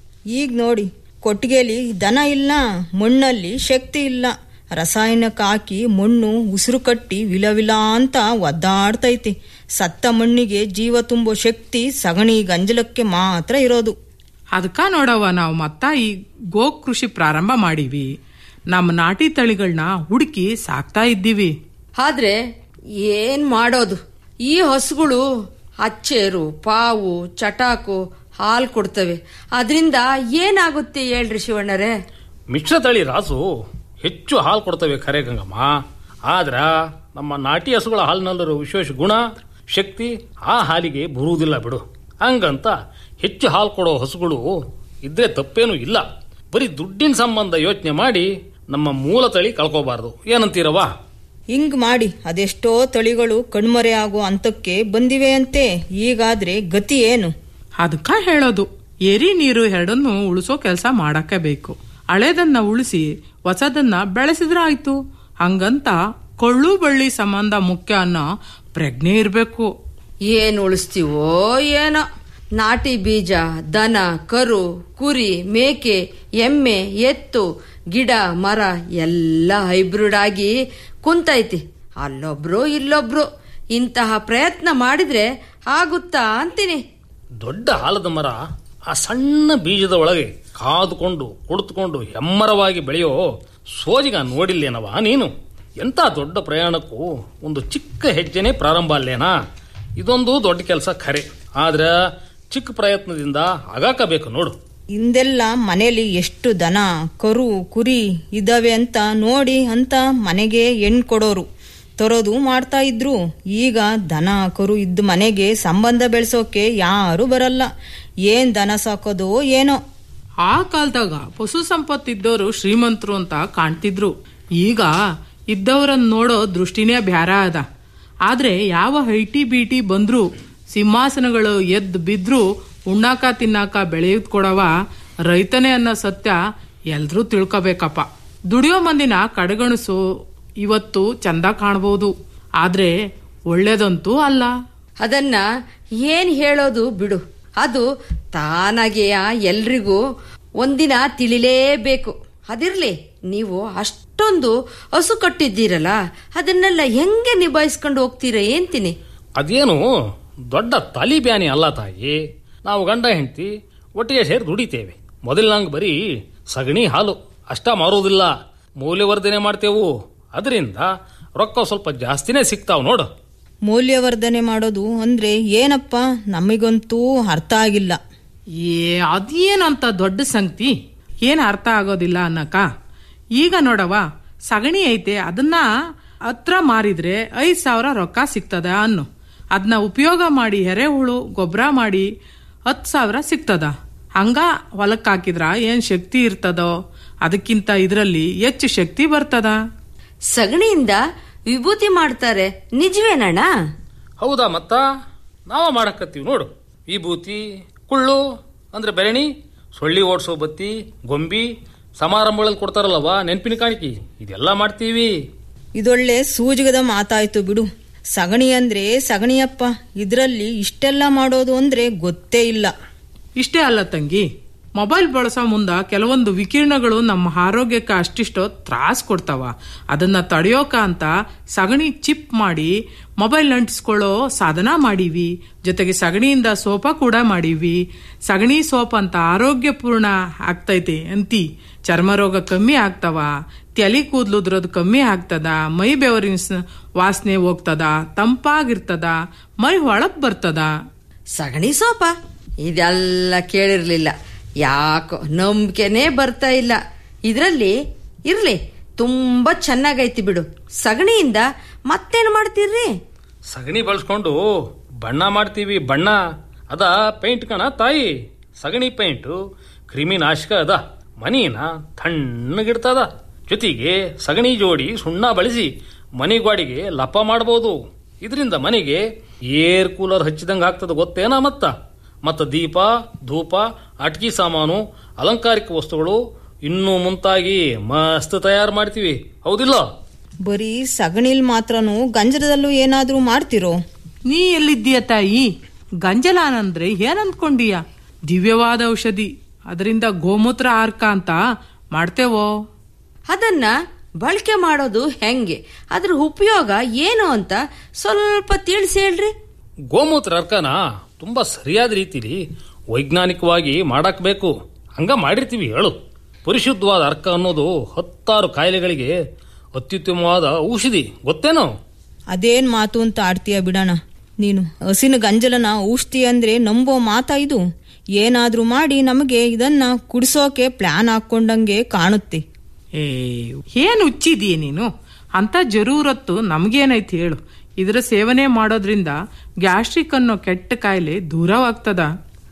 ಈಗ ನೋಡಿ ಕೊಟ್ಟಿಗೆಲಿ ದನ ಇಲ್ಲ ಮಣ್ಣಲ್ಲಿ ಶಕ್ತಿ ಇಲ್ಲ ರಾಸಾಯನಿಕ ಹಾಕಿ ಮಣ್ಣು ಉಸಿರು ಕಟ್ಟಿ ವಿಲವಿಲ ಅಂತ ಒದ್ದಾಡ್ತೈತಿ ಸತ್ತ ಮಣ್ಣಿಗೆ ಜೀವ ತುಂಬೋ ಶಕ್ತಿ ಸಗಣಿ ಗಂಜಲಕ್ಕೆ ಮಾತ್ರ ಇರೋದು ಅದಕ್ಕ ನೋಡವ್ವ ನಾವು ಮತ್ತ ಈ ಗೋ ಕೃಷಿ ಪ್ರಾರಂಭ ಮಾಡೀವಿ ನಮ್ಮ ನಾಟಿ ತಳಿಗಳನ್ನ ಹುಡುಕಿ ಸಾಕ್ತಾ ಇದ್ದೀವಿ ಆದ್ರೆ ಏನ್ ಮಾಡೋದು ಈ ಹಸುಗಳು ಅಚ್ಚೇರು ಪಾವು ಚಟಾಕು ಹಾಲು ಕೊಡ್ತವೆ ಅದರಿಂದ ಏನಾಗುತ್ತೆ ಹೇಳ್ರಿ ಶಿವಣ್ಣರೇ ಮಿಶ್ರ ತಳಿ ರಾಸು ಹೆಚ್ಚು ಹಾಲು ಕೊಡ್ತವೆ ಖರೆ ಗಂಗಮ್ಮ ಆದ್ರ ನಮ್ಮ ನಾಟಿ ಹಸುಗಳ ಹಾಲಿನಲ್ಲಿರೋ ವಿಶೇಷ ಗುಣ ಶಕ್ತಿ ಆ ಹಾಲಿಗೆ ಬರುವುದಿಲ್ಲ ಬಿಡು ಹಂಗಂತ ಹೆಚ್ಚು ಹಾಲು ಕೊಡೋ ಹಸುಗಳು ಇದ್ರೆ ತಪ್ಪೇನೂ ಇಲ್ಲ ಬರೀ ದುಡ್ಡಿನ ಸಂಬಂಧ ಯೋಚನೆ ಮಾಡಿ ನಮ್ಮ ಮೂಲ ತಳಿ ಕಳ್ಕೋಬಾರ್ದು ಏನಂತೀರವಾ ಹಿಂಗ್ ಮಾಡಿ ಅದೆಷ್ಟೋ ತಳಿಗಳು ಕಣ್ಮರೆ ಆಗೋ ಹಂತಕ್ಕೆ ಬಂದಿವೆ ಅಂತೆ ಈಗಾದ್ರೆ ಗತಿ ಏನು ಅದಕ್ಕ ಹೇಳೋದು ಏರಿ ನೀರು ಎರಡನ್ನು ಉಳಿಸೋ ಕೆಲಸ ಮಾಡಕ್ಕೆ ಬೇಕು ಹಳೇದನ್ನ ಉಳಿಸಿ ಹೊಸದನ್ನ ಬೆಳೆಸಿದ್ರೆ ಆಯ್ತು ಹಂಗಂತ ಕೊಳ್ಳು ಬಳ್ಳಿ ಸಂಬಂಧ ಮುಖ್ಯ ಅನ್ನೋ ಪ್ರಜ್ಞೆ ಇರ್ಬೇಕು ಏನ್ ಉಳಿಸ್ತೀವೋ ಏನೋ ನಾಟಿ ಬೀಜ ದನ ಕರು ಕುರಿ ಮೇಕೆ ಎಮ್ಮೆ ಎತ್ತು ಗಿಡ ಮರ ಎಲ್ಲ ಹೈಬ್ರಿಡ್ ಆಗಿ ಕುಂತೈತಿ ಅಲ್ಲೊಬ್ರು ಇಲ್ಲೊಬ್ರು ಇಂತಹ ಪ್ರಯತ್ನ ಮಾಡಿದ್ರೆ ಆಗುತ್ತಾ ಅಂತೀನಿ ದೊಡ್ಡ ಆಲದ ಮರ ಆ ಸಣ್ಣ ಬೀಜದ ಒಳಗೆ ಕಾದುಕೊಂಡು ಕುಳಿತುಕೊಂಡು ಹೆಮ್ಮರವಾಗಿ ಬೆಳೆಯೋ ಸೋಜಿಗ ನೋಡಿಲ್ಲೇನವ ನೀನು ಎಂಥ ದೊಡ್ಡ ಪ್ರಯಾಣಕ್ಕೂ ಒಂದು ಚಿಕ್ಕ ಹೆಜ್ಜೆನೇ ಪ್ರಾರಂಭ ಅಲ್ಲೇನಾ ಇದೊಂದು ದೊಡ್ಡ ಕೆಲಸ ಖರೆ ಆದ್ರ ಚಿಕ್ಕ ಪ್ರಯತ್ನದಿಂದ ಆಗಾಕಬೇಕು ನೋಡು ಹಿಂದೆಲ್ಲ ಮನೇಲಿ ಎಷ್ಟು ದನ ಕರು ಕುರಿ ಇದಾವೆ ಅಂತ ನೋಡಿ ಅಂತ ಮನೆಗೆ ಹೆಣ್ ಕೊಡೋರು ತರೋದು ಮಾಡ್ತಾ ಇದ್ರು ಈಗ ದನ ಕರು ಇದ್ದ ಮನೆಗೆ ಸಂಬಂಧ ಬೆಳೆಸೋಕೆ ಯಾರು ಬರಲ್ಲ ಏನ್ ದನ ಸಾಕೋದೋ ಏನೋ ಆ ಕಾಲದಾಗ ಪಶು ಸಂಪತ್ತಿದ್ದವರು ಶ್ರೀಮಂತರು ಅಂತ ಕಾಣ್ತಿದ್ರು ಈಗ ಇದ್ದವರನ್ನ ನೋಡೋ ದೃಷ್ಟಿನೇ ಬ್ಯಾರ ಅದ ಆದ್ರೆ ಯಾವ ಹೈಟಿ ಬೀಟಿ ಬಂದ್ರು ಸಿಂಹಾಸನಗಳು ಎದ್ದು ಬಿದ್ರು ಉಣ್ಣಾಕ ತಿನ್ನಾಕ ಬೆಳೆಯುದ್ ಕೊಡವ ರೈತನೇ ಅನ್ನೋ ಸತ್ಯ ಎಲ್ರೂ ತಿಳ್ಕೊಬೇಕಪ್ಪ ದುಡಿಯೋ ಮಂದಿನ ಕಡೆಗಣಿಸು ಇವತ್ತು ಚಂದ ಕಾಣ್ಬೋದು ಆದ್ರೆ ಒಳ್ಳೇದಂತೂ ಅಲ್ಲ ಅದನ್ನ ಏನ್ ಹೇಳೋದು ಬಿಡು ಅದು ತಾನಾಗೆಯ ಎಲ್ರಿಗೂ ಒಂದಿನ ತಿಳಿಲೇಬೇಕು ಅದಿರ್ಲಿ ನೀವು ಅಷ್ಟೊಂದು ಹಸು ಕಟ್ಟಿದ್ದೀರಲ್ಲ ಅದನ್ನೆಲ್ಲ ಹೆಂಗೆ ನಿಭಾಯಿಸ್ಕೊಂಡು ಹೋಗ್ತೀರಾ ಏನ್ತೀನಿ ಅದೇನು ದೊಡ್ಡ ತಲಿಬ್ಯಾನಿ ಅಲ್ಲ ತಾಯಿ ನಾವು ಗಂಡ ಹೆಂಡತಿ ಒಟ್ಟಿಗೆ ಸೇರಿ ದುಡಿತೇವೆ ಮೊದಲಿನಂಗ್ ಬರೀ ಸಗಣಿ ಹಾಲು ಅಷ್ಟ ಮಾರೋದಿಲ್ಲ ಮೌಲ್ಯವರ್ಧನೆ ಮಾಡ್ತೇವು ಅದರಿಂದ ರೊಕ್ಕ ಸ್ವಲ್ಪ ಜಾಸ್ತಿನೇ ಸಿಗ್ತಾವ್ ನೋಡು ಮೌಲ್ಯವರ್ಧನೆ ಮಾಡೋದು ಅಂದ್ರೆ ಏನಪ್ಪ ನಮಗಂತೂ ಅರ್ಥ ಆಗಿಲ್ಲ ಏ ಅದೇನಂತ ದೊಡ್ಡ ಸಂಗತಿ ಏನ್ ಅರ್ಥ ಆಗೋದಿಲ್ಲ ಅನ್ನಕ ಈಗ ನೋಡವ ಸಗಣಿ ಐತೆ ಅದನ್ನ ಹತ್ರ ಮಾರಿದ್ರೆ ಐದ್ ಸಾವಿರ ರೊಕ್ಕ ಸಿಗ್ತದ ಅನ್ನು ಅದನ್ನ ಉಪಯೋಗ ಮಾಡಿ ಎರೆಹುಳು ಗೊಬ್ಬರ ಮಾಡಿ ಹತ್ತು ಸಾವಿರ ಸಿಗ್ತದ ಹಂಗ ಹೊಲಕ್ಕೆ ಹಾಕಿದ್ರ ಏನ್ ಶಕ್ತಿ ಇರ್ತದೋ ಅದಕ್ಕಿಂತ ಇದರಲ್ಲಿ ಹೆಚ್ಚು ಶಕ್ತಿ ಬರ್ತದ ಸಗಣಿಯಿಂದ ವಿಭೂತಿ ಮಾಡ್ತಾರೆ ನಿಜವೇನಣ್ಣ ಹೌದಾ ಮತ್ತ ನಾವ ಮಾಡಕತ್ತೀವಿ ನೋಡು ವಿಭೂತಿ ಕುಳ್ಳು ಅಂದ್ರೆ ಬೆರಣಿ ಸೊಳ್ಳಿ ಓಡಿಸೋ ಬತ್ತಿ ಗೊಂಬಿ ಸಮಾರಂಭಗಳಲ್ಲಿ ಕೊಡ್ತಾರಲ್ಲವಾ ನೆನಪಿನ ಕಾಣಿಕೆ ಇದೆಲ್ಲ ಮಾಡ್ತೀವಿ ಇದೊಳ್ಳೆ ಸೂಜಿಗದ ಮಾತಾಯ್ತು ಬಿಡು ಸಗಣಿ ಅಂದ್ರೆ ಸಗಣಿಯಪ್ಪ ಇದ್ರಲ್ಲಿ ಇಷ್ಟೆಲ್ಲ ಮಾಡೋದು ಅಂದ್ರೆ ಗೊತ್ತೇ ಇಲ್ಲ ಇಷ್ಟೇ ಅಲ್ಲ ತಂಗಿ ಮೊಬೈಲ್ ಬಳಸೋ ಮುಂದ ಕೆಲವೊಂದು ವಿಕಿರಣಗಳು ನಮ್ಮ ಆರೋಗ್ಯಕ್ಕೆ ಅಷ್ಟಿಷ್ಟೋ ತ್ರಾಸ್ ಕೊಡ್ತಾವ ಅದನ್ನ ತಡೆಯೋಕ ಅಂತ ಸಗಣಿ ಚಿಪ್ ಮಾಡಿ ಮೊಬೈಲ್ ಅಂಟಿಸ್ಕೊಳ್ಳೋ ಸಾಧನ ಮಾಡೀವಿ ಜೊತೆಗೆ ಸಗಣಿಯಿಂದ ಸೋಪ ಕೂಡ ಮಾಡೀವಿ ಸಗಣಿ ಸೋಪ್ ಅಂತ ಆರೋಗ್ಯಪೂರ್ಣ ಆಗ್ತೈತೆ ಅಂತಿ ಚರ್ಮ ರೋಗ ಕಮ್ಮಿ ಆಗ್ತಾವ ತಲೆ ಕೂದ್ಲುದ್ರದು ಕಮ್ಮಿ ಆಗ್ತದ ಮೈ ಬೆವರಿನ ಸ್- ವಾಸನೆ ಹೋಗ್ತದ ತಂಪಾಗಿರ್ತದ ಮೈ ಹೊಳಪ್ ಬರ್ತದ ಸಗಣಿ ಸೋಪ ಇದೆಲ್ಲ ಕೇಳಿರ್ಲಿಲ್ಲ ಯಾಕೋ ನಂಬಿಕೆನೇ ಬರ್ತಾ ಇಲ್ಲ ಇದ್ರಲ್ಲಿ ಇರ್ಲಿ ತುಂಬಾ ಚೆನ್ನಾಗೈತಿ ಬಿಡು ಸಗಣಿಯಿಂದ ಮತ್ತೇನು ಮಾಡ್ತೀರ್ರಿ ಸಗಣಿ ಬಳಸ್ಕೊಂಡು ಬಣ್ಣ ಮಾಡ್ತೀವಿ ಬಣ್ಣ ಅದ ಪೇಂಟ್ ಕಣ ತಾಯಿ ಸಗಣಿ ಪೇಂಟು ಕ್ರಿಮಿನಾಶಕ ಅದ ಮನೀನ ತಣ್ಣಗಿಡ್ತದ ಜೊತೆಗೆ ಸಗಣಿ ಜೋಡಿ ಸುಣ್ಣ ಬಳಸಿ ಮನೆ ಗೋಡೆಗೆ ಲಪ ಮಾಡಬಹುದು ಇದರಿಂದ ಮನೆಗೆ ಏರ್ ಕೂಲರ್ ಹಚ್ಚಿದಂಗ ಆಗ್ತದ ಗೊತ್ತೇನಾ ಮತ್ತ ಮತ್ತ ದೀಪ ಧೂಪ ಅಟ್ಕಿ ಸಾಮಾನು ಅಲಂಕಾರಿಕ ವಸ್ತುಗಳು ಇನ್ನೂ ಮುಂತಾಗಿ ಮಸ್ತ್ ತಯಾರು ಮಾಡ್ತೀವಿ ಹೌದಿಲ್ಲ ಬರೀ ಸಗಣಿಲ್ ಮಾತ್ರನೂ ಗಂಜಲದಲ್ಲೂ ಏನಾದ್ರೂ ಮಾಡ್ತಿರೋ ನೀ ಎಲ್ಲಿದ್ದೀಯ ತಾಯಿ ಗಂಜಲಾನ ಅಂದ್ರೆ ಏನಂದ್ಕೊಂಡೀಯ ದಿವ್ಯವಾದ ಔಷಧಿ ಅದರಿಂದ ಗೋಮೂತ್ರ ಆರ್ಕ ಅಂತ ಮಾಡ್ತೇವೋ ಅದನ್ನ ಬಳಕೆ ಮಾಡೋದು ಹೆಂಗೆ ಅದ್ರ ಉಪಯೋಗ ಏನು ಅಂತ ಸ್ವಲ್ಪ ತಿಳಿಸಿ ಹೇಳ್ರಿ ಗೋಮೂತ್ರ ಅರ್ಕನ ತುಂಬಾ ಸರಿಯಾದ ರೀತಿಲಿ ವೈಜ್ಞಾನಿಕವಾಗಿ ಮಾಡಕ್ ಬೇಕು ಹಂಗ ಮಾಡಿರ್ತೀವಿ ಹೇಳು ಪರಿಶುದ್ಧವಾದ ಅರ್ಕ ಅನ್ನೋದು ಹತ್ತಾರು ಕಾಯಿಲೆಗಳಿಗೆ ಅತ್ಯುತ್ತಮವಾದ ಔಷಧಿ ಗೊತ್ತೇನೋ ಅದೇನ್ ಮಾತು ಅಂತ ಆಡ್ತೀಯ ಬಿಡೋಣ ನೀನು ಹಸಿನ ಗಂಜಲನ ಔಷಧಿ ಅಂದ್ರೆ ನಂಬೋ ಮಾತಾ ಇದು ಏನಾದ್ರೂ ಮಾಡಿ ನಮಗೆ ಇದನ್ನ ಕುಡಿಸೋಕೆ ಪ್ಲಾನ್ ಹಾಕೊಂಡಂಗೆ ಕಾಣುತ್ತೆ ಏ ಏನು ಹುಚ್ಚಿದೀಯ ನೀನು ಅಂತ ಜರೂರತ್ತು ನಮ್ಗೇನೈತಿ ಹೇಳು ಇದರ ಸೇವನೆ ಮಾಡೋದ್ರಿಂದ ಗ್ಯಾಸ್ಟ್ರಿಕ್ ಅನ್ನೋ ಕೆಟ್ಟ ಕಾಯಿಲೆ ದೂರವಾಗ್ತದ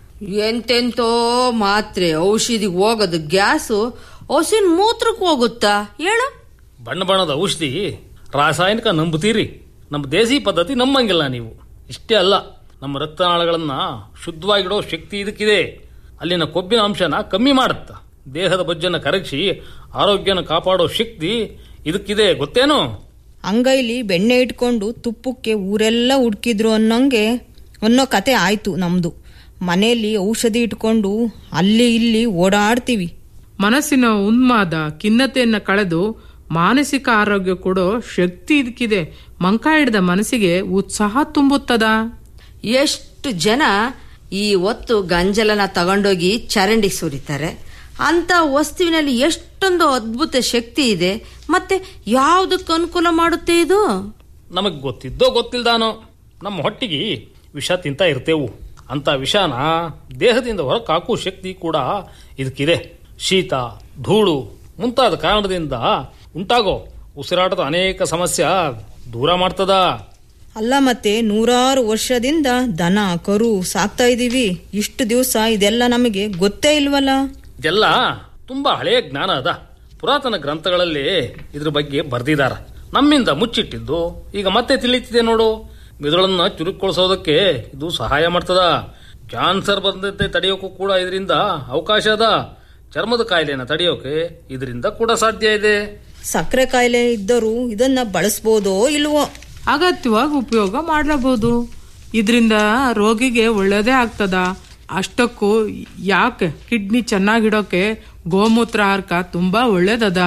ಎಂತೆಂತೋ ಮಾತ್ರೆ ಔಷಧಿಗೆ ಹೋಗೋದು ಗ್ಯಾಸು ಹಸಿನ ಮೂತ್ರಕ್ಕೆ ಹೋಗುತ್ತಾ ಹೇಳ ಬಣ್ಣ ಬಣ್ಣದ ಔಷಧಿ ರಾಸಾಯನಿಕ ನಂಬುತ್ತೀರಿ ನಮ್ಮ ದೇಸಿ ಪದ್ಧತಿ ನಂಬಂಗಿಲ್ಲ ನೀವು ಇಷ್ಟೇ ಅಲ್ಲ ನಮ್ಮ ರಕ್ತನಾಳಗಳನ್ನ ಶುದ್ಧವಾಗಿಡೋ ಶಕ್ತಿ ಇದಕ್ಕಿದೆ ಅಲ್ಲಿನ ಕೊಬ್ಬಿನ ಅಂಶನ ಕಮ್ಮಿ ಮಾಡುತ್ತ ದೇಹದ ಬೊಜ್ಜನ್ನು ಕರಗಿಸಿ ಆರೋಗ್ಯನ ಕಾಪಾಡೋ ಶಕ್ತಿ ಇದಕ್ಕಿದೆ ಗೊತ್ತೇನು ಅಂಗೈಲಿ ಬೆಣ್ಣೆ ಇಟ್ಕೊಂಡು ತುಪ್ಪಕ್ಕೆ ಊರೆಲ್ಲ ಹುಡ್ಕಿದ್ರು ಅನ್ನೋಂಗೆ ಅನ್ನೋ ಕತೆ ಆಯ್ತು ನಮ್ದು ಮನೆಯಲ್ಲಿ ಔಷಧಿ ಇಟ್ಕೊಂಡು ಅಲ್ಲಿ ಇಲ್ಲಿ ಓಡಾಡ್ತೀವಿ ಮನಸ್ಸಿನ ಉನ್ಮಾದ ಖಿನ್ನತೆಯನ್ನ ಕಳೆದು ಮಾನಸಿಕ ಆರೋಗ್ಯ ಕೊಡೋ ಶಕ್ತಿ ಇದಕ್ಕಿದೆ ಮಂಕ ಹಿಡ್ದ ಮನಸ್ಸಿಗೆ ಉತ್ಸಾಹ ತುಂಬುತ್ತದ ಎಷ್ಟು ಜನ ಈ ಹೊತ್ತು ಗಂಜಲನ ತಗೊಂಡೋಗಿ ಚರಂಡಿ ಸುರಿತಾರೆ ಅಂತ ವಸ್ತುವಿನಲ್ಲಿ ಎಷ್ಟೊಂದು ಅದ್ಭುತ ಶಕ್ತಿ ಇದೆ ಮತ್ತೆ ಯಾವುದಕ್ಕೆ ಅನುಕೂಲ ಮಾಡುತ್ತೆ ಇದು ನಮಗೆ ಗೊತ್ತಿದ್ದೋ ಗೊತ್ತಿಲ್ದಾನೋ ನಮ್ಮ ಹೊಟ್ಟಿಗೆ ವಿಷ ತಿಂತ ಇರ್ತೇವು ಅಂತ ವಿಷನ ದೇಹದಿಂದ ಹೊರಕ್ಕೆ ಹಾಕುವ ಶಕ್ತಿ ಕೂಡ ಇದಕ್ಕಿದೆ ಶೀತ ಧೂಳು ಮುಂತಾದ ಕಾರಣದಿಂದ ಉಂಟಾಗೋ ಉಸಿರಾಟದ ಅನೇಕ ಸಮಸ್ಯೆ ದೂರ ಮಾಡ್ತದ ಅಲ್ಲ ಮತ್ತೆ ನೂರಾರು ವರ್ಷದಿಂದ ದನ ಕರು ಸಾಕ್ತಾ ಇದೀವಿ ಇಷ್ಟು ದಿವಸ ಇದೆಲ್ಲ ನಮಗೆ ಗೊತ್ತೇ ಇಲ್ವಲ್ಲ ಇದೆಲ್ಲ ತುಂಬಾ ಹಳೆಯ ಜ್ಞಾನ ಅದ ಪುರಾತನ ಗ್ರಂಥಗಳಲ್ಲಿ ಇದ್ರ ಬಗ್ಗೆ ಬರ್ದಿದಾರ ನಮ್ಮಿಂದ ಮುಚ್ಚಿಟ್ಟಿದ್ದು ಈಗ ಮತ್ತೆ ತಿಳಿತಿದೆ ನೋಡು ಮೆದುಳನ್ನ ಚುರುಕೊಳಿಸೋದಕ್ಕೆ ಇದು ಸಹಾಯ ಮಾಡ್ತದ ಕ್ಯಾನ್ಸರ್ ಬಂದಂತೆ ತಡೆಯೋಕ್ಕೂ ಕೂಡ ಇದರಿಂದ ಅವಕಾಶ ಅದ ಚರ್ಮದ ಕಾಯಿಲೆನ ತಡೆಯೋಕೆ ಇದರಿಂದ ಕೂಡ ಸಾಧ್ಯ ಇದೆ ಸಕ್ಕರೆ ಕಾಯಿಲೆ ಇದ್ದರು ಇದನ್ನ ಬಳಸ್ಬೋದೋ ಇಲ್ವೋ ಅಗತ್ಯವಾಗಿ ಉಪಯೋಗ ಮಾಡಲಬಹುದು ಇದರಿಂದ ರೋಗಿಗೆ ಒಳ್ಳೇದೇ ಆಗ್ತದ ಅಷ್ಟಕ್ಕೂ ಯಾಕೆ ಕಿಡ್ನಿ ಚೆನ್ನಾಗಿಡೋಕೆ ಗೋಮೂತ್ರ ಹಾರ್ಕ ತುಂಬಾ ಒಳ್ಳೇದದ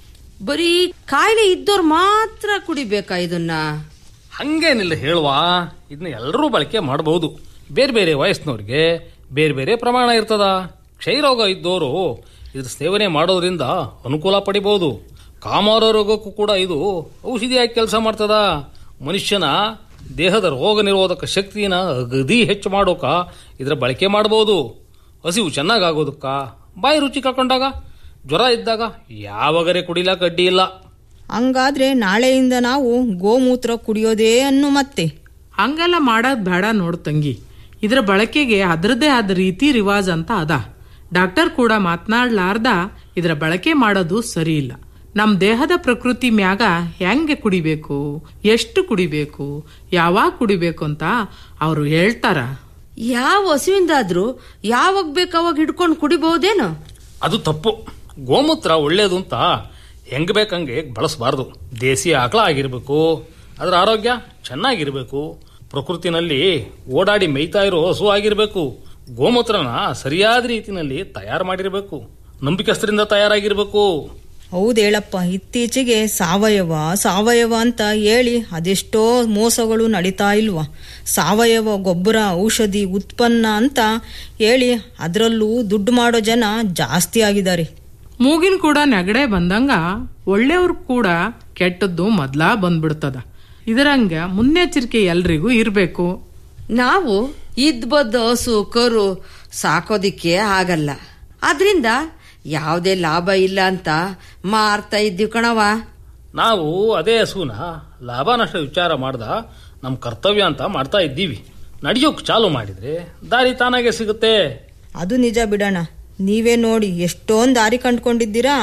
ಬರೀ ಕಾಯಿಲೆ ಇದ್ದವ್ರು ಮಾತ್ರ ಕುಡಿಬೇಕಾ ಇದನ್ನ ಹಂಗೇನಿಲ್ಲ ಹೇಳುವಾ ಇದನ್ನ ಎಲ್ಲರೂ ಬಳಕೆ ಮಾಡಬಹುದು ಬೇರೆ ಬೇರೆ ವಯಸ್ಸಿನವ್ರಿಗೆ ಬೇರೆ ಬೇರೆ ಪ್ರಮಾಣ ಇರ್ತದ ಕ್ಷಯರೋಗ ಇದ್ದವರು ಇದ್ರ ಸೇವನೆ ಮಾಡೋದ್ರಿಂದ ಅನುಕೂಲ ಪಡಿಬಹುದು ಕಾಮಾರ ರೋಗಕ್ಕೂ ಕೂಡ ಇದು ಔಷಧಿಯಾಗಿ ಕೆಲಸ ಮಾಡ್ತದ ಮನುಷ್ಯನ ದೇಹದ ರೋಗ ನಿರೋಧಕ ಶಕ್ತಿನ ಅಗದಿ ಹೆಚ್ಚು ಮಾಡೋಕ ಇದರ ಬಳಕೆ ಮಾಡಬಹುದು ಹಸಿವು ಚೆನ್ನಾಗಾಗೋದಕ್ಕ ಬಾಯಿ ರುಚಿ ಕಳ್ಕೊಂಡಾಗ ಜ್ವರ ಇದ್ದಾಗ ಯಾವಾಗರೆ ಕುಡಿಲಾಕ ಅಡ್ಡಿ ಇಲ್ಲ ಹಂಗಾದ್ರೆ ನಾಳೆಯಿಂದ ನಾವು ಗೋಮೂತ್ರ ಕುಡಿಯೋದೇ ಅನ್ನು ಮತ್ತೆ ಹಂಗೆಲ್ಲ ಮಾಡೋದ್ ಬೇಡ ನೋಡು ತಂಗಿ ಇದರ ಬಳಕೆಗೆ ಅದರದೇ ಆದ ರೀತಿ ರಿವಾಜ್ ಅಂತ ಅದ ಡಾಕ್ಟರ್ ಕೂಡ ಮಾತನಾಡ್ಲಾರ್ದ ಇದರ ಬಳಕೆ ಮಾಡೋದು ಸರಿ ಇಲ್ಲ ನಮ್ ದೇಹದ ಪ್ರಕೃತಿ ಮ್ಯಾಗ ಹೆಂಗೆ ಕುಡಿಬೇಕು ಎಷ್ಟು ಕುಡಿಬೇಕು ಯಾವಾಗ ಕುಡಿಬೇಕು ಅಂತ ಅವರು ಹೇಳ್ತಾರ ಯಾವ ಹಸುವಿಂದಾದ್ರೂ ಯಾವಾಗ ಬೇಕು ಅವಾಗ ಹಿಡ್ಕೊಂಡು ಕುಡಿಬಹುದೇನು ಅದು ತಪ್ಪು ಗೋಮೂತ್ರ ಒಳ್ಳೇದು ಅಂತ ಹೆಂಗ್ ಬೇಕಂಗೆ ಬಳಸಬಾರ್ದು ದೇಸಿ ಆಕಳ ಆಗಿರ್ಬೇಕು ಅದರ ಆರೋಗ್ಯ ಚೆನ್ನಾಗಿರ್ಬೇಕು ಪ್ರಕೃತಿನಲ್ಲಿ ಓಡಾಡಿ ಮೇಯ್ತಾ ಇರೋ ಹಸು ಆಗಿರ್ಬೇಕು ಗೋಮೂತ್ರನ ಸರಿಯಾದ ರೀತಿನಲ್ಲಿ ತಯಾರು ಮಾಡಿರ್ಬೇಕು ನಂಬಿಕಸ್ಥರಿಂದ ತಯಾರಾಗಿರ್ಬೇಕು ಹೌದೇಳಪ್ಪ ಇತ್ತೀಚೆಗೆ ಸಾವಯವ ಸಾವಯವ ಅಂತ ಹೇಳಿ ಅದೆಷ್ಟೋ ಮೋಸಗಳು ನಡೀತಾ ಇಲ್ವಾ ಸಾವಯವ ಗೊಬ್ಬರ ಔಷಧಿ ಉತ್ಪನ್ನ ಅಂತ ಹೇಳಿ ಅದರಲ್ಲೂ ದುಡ್ಡು ಮಾಡೋ ಜನ ಜಾಸ್ತಿ ಆಗಿದ್ದಾರೆ ಮೂಗಿನ ಕೂಡ ನೆಗಡೆ ಬಂದಂಗ ಒಳ್ಳೆಯವ್ರು ಕೂಡ ಕೆಟ್ಟದ್ದು ಮೊದ್ಲಾ ಬಂದ್ಬಿಡ್ತದ ಇದರಂಗ ಮುನ್ನೆಚ್ಚರಿಕೆ ಎಲ್ರಿಗೂ ಇರ್ಬೇಕು ನಾವು ಇದ್ ಬದ್ದ ಹಸು ಕರು ಸಾಕೋದಿಕ್ಕೆ ಆಗಲ್ಲ ಆದ್ರಿಂದ ಯಾವುದೇ ಲಾಭ ಇಲ್ಲ ಅಂತ ಮಾರ್ತಾ ಇದ್ದೀವಿ ಕಣವ ನಾವು ಅದೇ ಹಸುನ ಲಾಭ ನಷ್ಟ ವಿಚಾರ ಮಾಡ್ದ ನಮ್ಮ ಕರ್ತವ್ಯ ಅಂತ ಮಾಡ್ತಾ ಇದ್ದೀವಿ ನಡೆಯೋಕ್ ಚಾಲು ಮಾಡಿದ್ರೆ ದಾರಿ ತಾನಾಗೆ ಸಿಗುತ್ತೆ ಅದು ನಿಜ ಬಿಡೋಣ ನೀವೇ ನೋಡಿ ಎಷ್ಟೊಂದು ದಾರಿ ಕಂಡ್ಕೊಂಡಿದ್ದೀರಾ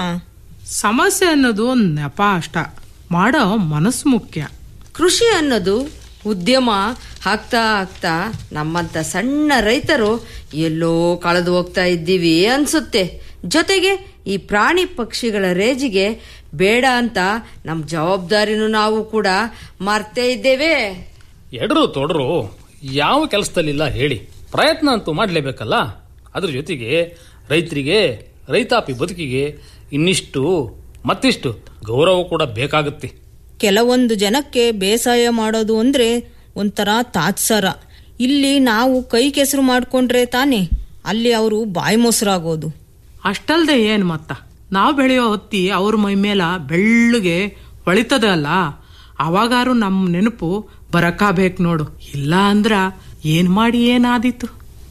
ಸಮಸ್ಯೆ ಅನ್ನೋದು ಒಂದ್ ನೆಪ ಅಷ್ಟ ಮಾಡೋ ಮನಸ್ಸು ಮುಖ್ಯ ಕೃಷಿ ಅನ್ನೋದು ಉದ್ಯಮ ಆಗ್ತಾ ಆಗ್ತಾ ನಮ್ಮಂತ ಸಣ್ಣ ರೈತರು ಎಲ್ಲೋ ಕಳೆದು ಹೋಗ್ತಾ ಇದ್ದೀವಿ ಅನ್ಸುತ್ತೆ ಜೊತೆಗೆ ಈ ಪ್ರಾಣಿ ಪಕ್ಷಿಗಳ ರೇಜಿಗೆ ಬೇಡ ಅಂತ ನಮ್ಮ ಜವಾಬ್ದಾರಿನೂ ನಾವು ಕೂಡ ಮರ್ತೇ ಇದ್ದೇವೆ ಎಡರು ತೊಡರು ಯಾವ ಕೆಲಸದಲ್ಲಿಲ್ಲ ಹೇಳಿ ಪ್ರಯತ್ನ ಅಂತೂ ಮಾಡಲೇಬೇಕಲ್ಲ ಅದ್ರ ಜೊತೆಗೆ ರೈತರಿಗೆ ರೈತಾಪಿ ಬದುಕಿಗೆ ಇನ್ನಿಷ್ಟು ಮತ್ತಿಷ್ಟು ಗೌರವ ಕೂಡ ಬೇಕಾಗುತ್ತೆ ಕೆಲವೊಂದು ಜನಕ್ಕೆ ಬೇಸಾಯ ಮಾಡೋದು ಅಂದ್ರೆ ಒಂಥರ ತಾತ್ಸರ ಇಲ್ಲಿ ನಾವು ಕೈ ಕೆಸರು ಮಾಡ್ಕೊಂಡ್ರೆ ತಾನೆ ಅಲ್ಲಿ ಅವರು ಬಾಯಿ ಮೊಸರಾಗೋದು ಅಷ್ಟಲ್ದೆ ಏನ್ ಮತ್ತ ನಾವು ಬೆಳೆಯೋ ಹೊತ್ತಿ ಅವ್ರ ಮೈ ಮೇಲ ಬೆಳ್ಳಗೆ ಹೊಳಿತದ ಅಲ್ಲ ಅವಾಗಾರು ನಮ್ಮ ನೆನಪು ಬರಕಾಬೇಕು ನೋಡು ಇಲ್ಲ ಅಂದ್ರ ಏನ್ ಮಾಡಿ ಏನಾದಿತ್ತು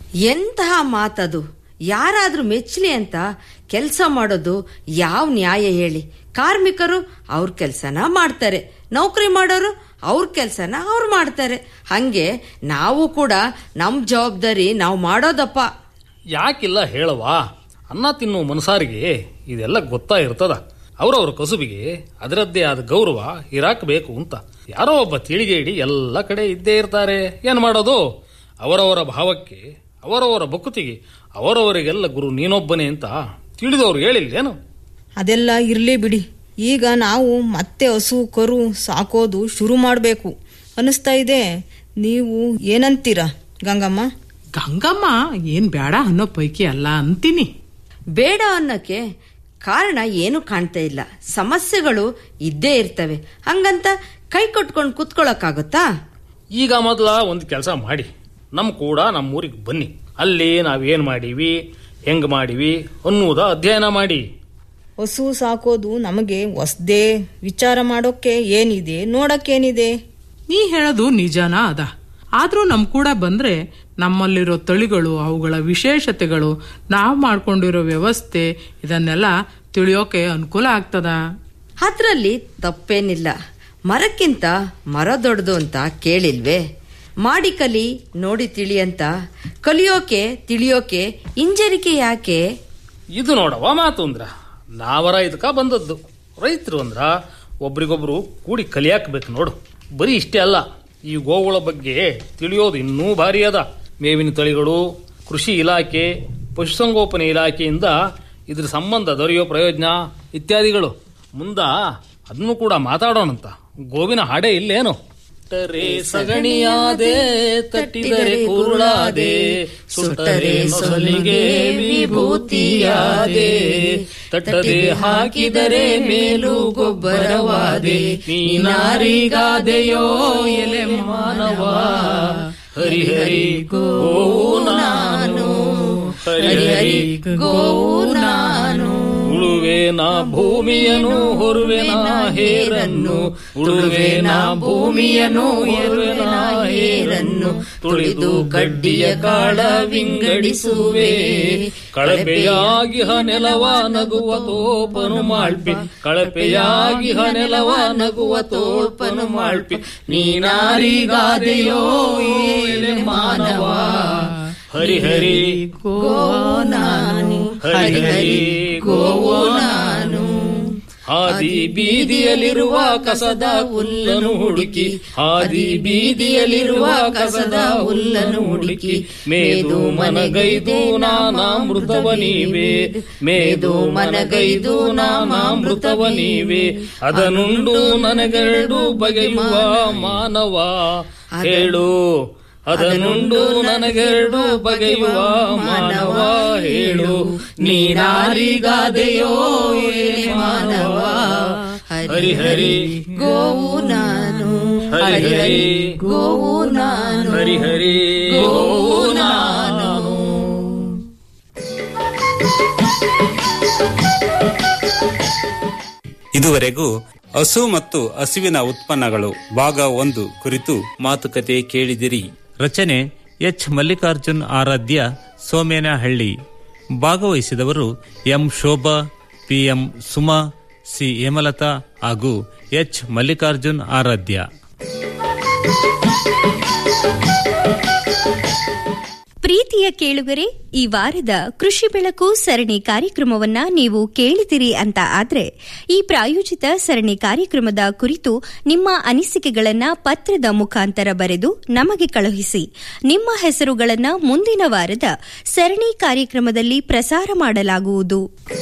ಎಂತಹ ಮಾತದು ಯಾರಾದ್ರೂ ಮೆಚ್ಚಲಿ ಅಂತ ಕೆಲಸ ಮಾಡೋದು ಯಾವ ನ್ಯಾಯ ಹೇಳಿ ಕಾರ್ಮಿಕರು ಅವ್ರ ಕೆಲಸನ ಮಾಡ್ತಾರೆ ನೌಕರಿ ಮಾಡೋರು ಅವ್ರ ಕೆಲಸನ ಅವ್ರು ಮಾಡ್ತಾರೆ ಹಂಗೆ ನಾವು ಕೂಡ ನಮ್ ಜವಾಬ್ದಾರಿ ನಾವು ಮಾಡೋದಪ್ಪ ಯಾಕಿಲ್ಲ ಹೇಳವಾ ಅನ್ನ ತಿನ್ನುವ ಮನಸಾರಿಗೆ ಇದೆಲ್ಲ ಗೊತ್ತಾ ಇರ್ತದ ಅವರವರ ಕಸುಬಿಗೆ ಅದರದ್ದೇ ಆದ ಗೌರವ ಇರಾಕಬೇಕು ಅಂತ ಯಾರೋ ಒಬ್ಬ ತಿಳಿಗೇಡಿ ಎಲ್ಲ ಕಡೆ ಇದ್ದೇ ಇರ್ತಾರೆ ಏನ್ ಮಾಡೋದು ಅವರವರ ಭಾವಕ್ಕೆ ಅವರವರ ಬಕುತಿಗೆ ಅವರವರಿಗೆಲ್ಲ ಗುರು ನೀನೊಬ್ಬನೇ ಅಂತ ತಿಳಿದವರು ಹೇಳಿಲ್ಲೇನು ಅದೆಲ್ಲ ಇರ್ಲಿ ಬಿಡಿ ಈಗ ನಾವು ಮತ್ತೆ ಹಸು ಕರು ಸಾಕೋದು ಶುರು ಮಾಡಬೇಕು ಅನಿಸ್ತಾ ಇದೆ ನೀವು ಏನಂತೀರಾ ಗಂಗಮ್ಮ ಗಂಗಮ್ಮ ಏನ್ ಬೇಡ ಅನ್ನೋ ಪೈಕಿ ಅಲ್ಲ ಅಂತೀನಿ ಬೇಡ ಅನ್ನಕ್ಕೆ ಕಾರಣ ಏನು ಕಾಣ್ತಾ ಇಲ್ಲ ಸಮಸ್ಯೆಗಳು ಇದ್ದೇ ಇರ್ತವೆ ಹಂಗಂತ ಕೈ ಕೊಟ್ಕೊಂಡು ಕುತ್ಕೊಳ್ಳೋಕ್ಕಾಗುತ್ತಾ ಈಗ ಮೊದಲ ಒಂದು ಕೆಲಸ ಮಾಡಿ ನಮ್ ಕೂಡ ನಮ್ಮ ಊರಿಗೆ ಬನ್ನಿ ಅಲ್ಲಿ ನಾವೇನ್ ಮಾಡೀವಿ ಹೆಂಗ್ ಮಾಡೀವಿ ಅನ್ನುವುದ ಅಧ್ಯಯನ ಮಾಡಿ ಹಸು ಸಾಕೋದು ನಮಗೆ ಹೊಸ್ದೇ ವಿಚಾರ ಮಾಡೋಕ್ಕೆ ಏನಿದೆ ನೋಡಕ್ಕೇನಿದೆ ನೀ ಹೇಳೋದು ನಿಜಾನ ಅದ ಆದ್ರೂ ನಮ್ ಕೂಡ ಬಂದ್ರೆ ನಮ್ಮಲ್ಲಿರೋ ತಳಿಗಳು ಅವುಗಳ ವಿಶೇಷತೆಗಳು ನಾವು ಮಾಡ್ಕೊಂಡಿರೋ ವ್ಯವಸ್ಥೆ ಇದನ್ನೆಲ್ಲ ತಿಳಿಯೋಕೆ ಅನುಕೂಲ ಆಗ್ತದ ಅದ್ರಲ್ಲಿ ತಪ್ಪೇನಿಲ್ಲ ಮರಕ್ಕಿಂತ ಮರ ದೊಡ್ಡದು ಅಂತ ಕೇಳಿಲ್ವೇ ಮಾಡಿ ಕಲಿ ನೋಡಿ ತಿಳಿ ಅಂತ ಕಲಿಯೋಕೆ ತಿಳಿಯೋಕೆ ಹಿಂಜರಿಕೆ ಯಾಕೆ ಇದು ನೋಡವ ಮಾತು ಅಂದ್ರ ನಾವರ ಇದಕ್ಕ ಬಂದದ್ದು ರೈತರು ಅಂದ್ರ ಒಬ್ರಿಗೊಬ್ರು ಕೂಡಿ ಕಲಿಯಾಕಬೇಕು ನೋಡು ಬರೀ ಇಷ್ಟೇ ಅಲ್ಲ ಈ ಗೋವುಗಳ ಬಗ್ಗೆ ತಿಳಿಯೋದು ಇನ್ನೂ ಭಾರಿ ಅದ ಮೇವಿನ ತಳಿಗಳು ಕೃಷಿ ಇಲಾಖೆ ಪಶುಸಂಗೋಪನೆ ಇಲಾಖೆಯಿಂದ ಇದ್ರ ಸಂಬಂಧ ದೊರೆಯೋ ಪ್ರಯೋಜನ ಇತ್ಯಾದಿಗಳು ಮುಂದ ಅದನ್ನು ಕೂಡ ಮಾತಾಡೋಣಂತ ಗೋವಿನ ಹಾಡೇ ಇಲ್ಲೇನು ತಟ್ಟರೆ ಸಗಣಿಯಾದೆ ತಟ್ಟಿದರೆ ಕುರುಳಾದೆ ಸುಟ್ಟರೆ ನೊಸಲಿಗೆ ವಿಭೂತಿಯಾದೆ ತಟ್ಟದೆ ಹಾಕಿದರೆ ಮೇಲು ಗೊಬ್ಬರವಾದೆ ನೀನಾರಿಗಾದೆಯೋ ಎಲೆ ಮಾನವ ಹರಿಹರಿ ಗೋವು ನಾನು ಹರಿಹರಿ ಗೋವು ನಾನು ಉಳುವೆನ ಭೂಮಿಯನು ಹೊರುವೆನ ಹೇರನ್ನು ಉಳುವೆನ ಭೂಮಿಯನು ಹೊರುವೆನ ಹೇರನ್ನು ತುಳಿದು ಕಡ್ಡಿಯ ಕಾಳ ವಿಂಗಡಿಸುವೆ ಕಳಪೆಯಾಗಿ ಹನೆಲವ ನಗುವ ತೋಪನು ಮಾಳ್ಪಿ ಕಳಪೆಯಾಗಿ ಹನೆಲವ ನಗುವ ತೋಪನು ಮಾಳ್ಪಿ ನೀನಾರಿಗಾದೆಯೋ ಏಲೆ ಮಾನವ ಹರಿಹರಿ ಗೋ ನಾನು ಹರಿಹರಿ ಗೋವು ನಾನು ಹಾದಿ ಬೀದಿಯಲ್ಲಿರುವ ಕಸದ ಹುಲ್ಲನು ಹುಡುಕಿ ಹಾದಿ ಬೀದಿಯಲ್ಲಿರುವ ಕಸದ ಹುಲ್ಲನು ಹುಡುಕಿ ಮೇದು ಮನಗೈದು ನಾನಾಮೃತವ ನೀವೇ ಮೇದು ಮನಗೈದು ನಾನಾಮೃತವ ನೀವೇ ಅದನುಂಡು ನನಗೆರಡು ಬಗೆಯುವ ಮಾನವ ಹೇಳು ಅದನುಂಡು ನನಗೆರಡು ಬಗೆಯುವ ಮಾನವ ಹೇಳು ನೀನಾರಿಗಾದೆಯೋ ಏ ಮಾನವ ಹರಿಹರಿ ಗೋವು ನಾನು ಹರಿಹರಿ ಗೋವು ನಾನು ಹರಿಹರಿ ಗೋವು ನಾನು ಇದುವರೆಗೂ ಹಸು ಮತ್ತು ಹಸುವಿನ ಉತ್ಪನ್ನಗಳು ಭಾಗ ಒಂದು ಕುರಿತು ಮಾತುಕತೆ ಕೇಳಿದಿರಿ ರಚನೆ ಎಚ್ ಮಲ್ಲಿಕಾರ್ಜುನ್ ಆರಾಧ್ಯ ಸೋಮೇನಹಳ್ಳಿ ಭಾಗವಹಿಸಿದವರು M Shobha PM Suma C Hemalatha ಹಾಗೂ ಎಚ್ ಮಲ್ಲಿಕಾರ್ಜುನ್ ಆರಾಧ್ಯ ಪ್ರೀತಿಯ ಕೇಳುಗರೆ ಈ ವಾರದ ಕೃಷಿ ಬೆಳಕು ಸರಣಿ ಕಾರ್ಯಕ್ರಮವನ್ನ ನೀವು ಕೇಳಿದಿರಿ ಅಂತ ಆದ್ರೆ ಈ ಪ್ರಾಯೋಜಿತ ಸರಣಿ ಕಾರ್ಯಕ್ರಮದ ಕುರಿತು ನಿಮ್ಮ ಅನಿಸಿಕೆಗಳನ್ನ ಪತ್ರದ ಮುಖಾಂತರ ಬರೆದು ನಮಗೆ ಕಳುಹಿಸಿ ನಿಮ್ಮ ಹೆಸರುಗಳನ್ನ ಮುಂದಿನ ವಾರದ ಸರಣಿ ಕಾರ್ಯಕ್ರಮದಲ್ಲಿ ಪ್ರಸಾರ ಮಾಡಲಾಗುವುದು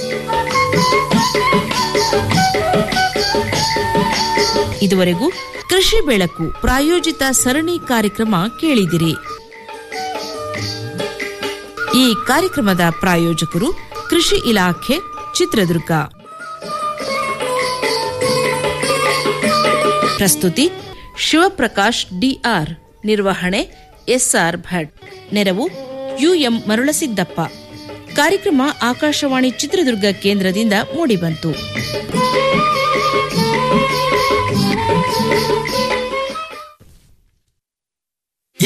ಇದುವರೆಗೂ ಕೃಷಿ ಬೆಳಕು ಪ್ರಾಯೋಜಿತ ಸರಣಿ ಕಾರ್ಯಕ್ರಮ ಕೇಳಿದಿರಿ ಈ ಕಾರ್ಯಕ್ರಮದ ಪ್ರಾಯೋಜಕರು ಕೃಷಿ ಇಲಾಖೆ ಚಿತ್ರದುರ್ಗ ಪ್ರಸ್ತುತಿ ಶಿವಪ್ರಕಾಶ್ ಡಿಆರ್ ನಿರ್ವಹಣೆ ಎಸ್ಆರ್ ಭಟ್ ನೆರವು ಯುಎಂ ಮರುಳಸಿದ್ದಪ್ಪ ಕಾರ್ಯಕ್ರಮ ಆಕಾಶವಾಣಿ ಚಿತ್ರದುರ್ಗ ಕೇಂದ್ರದಿಂದ ಮೂಡಿಬಂತು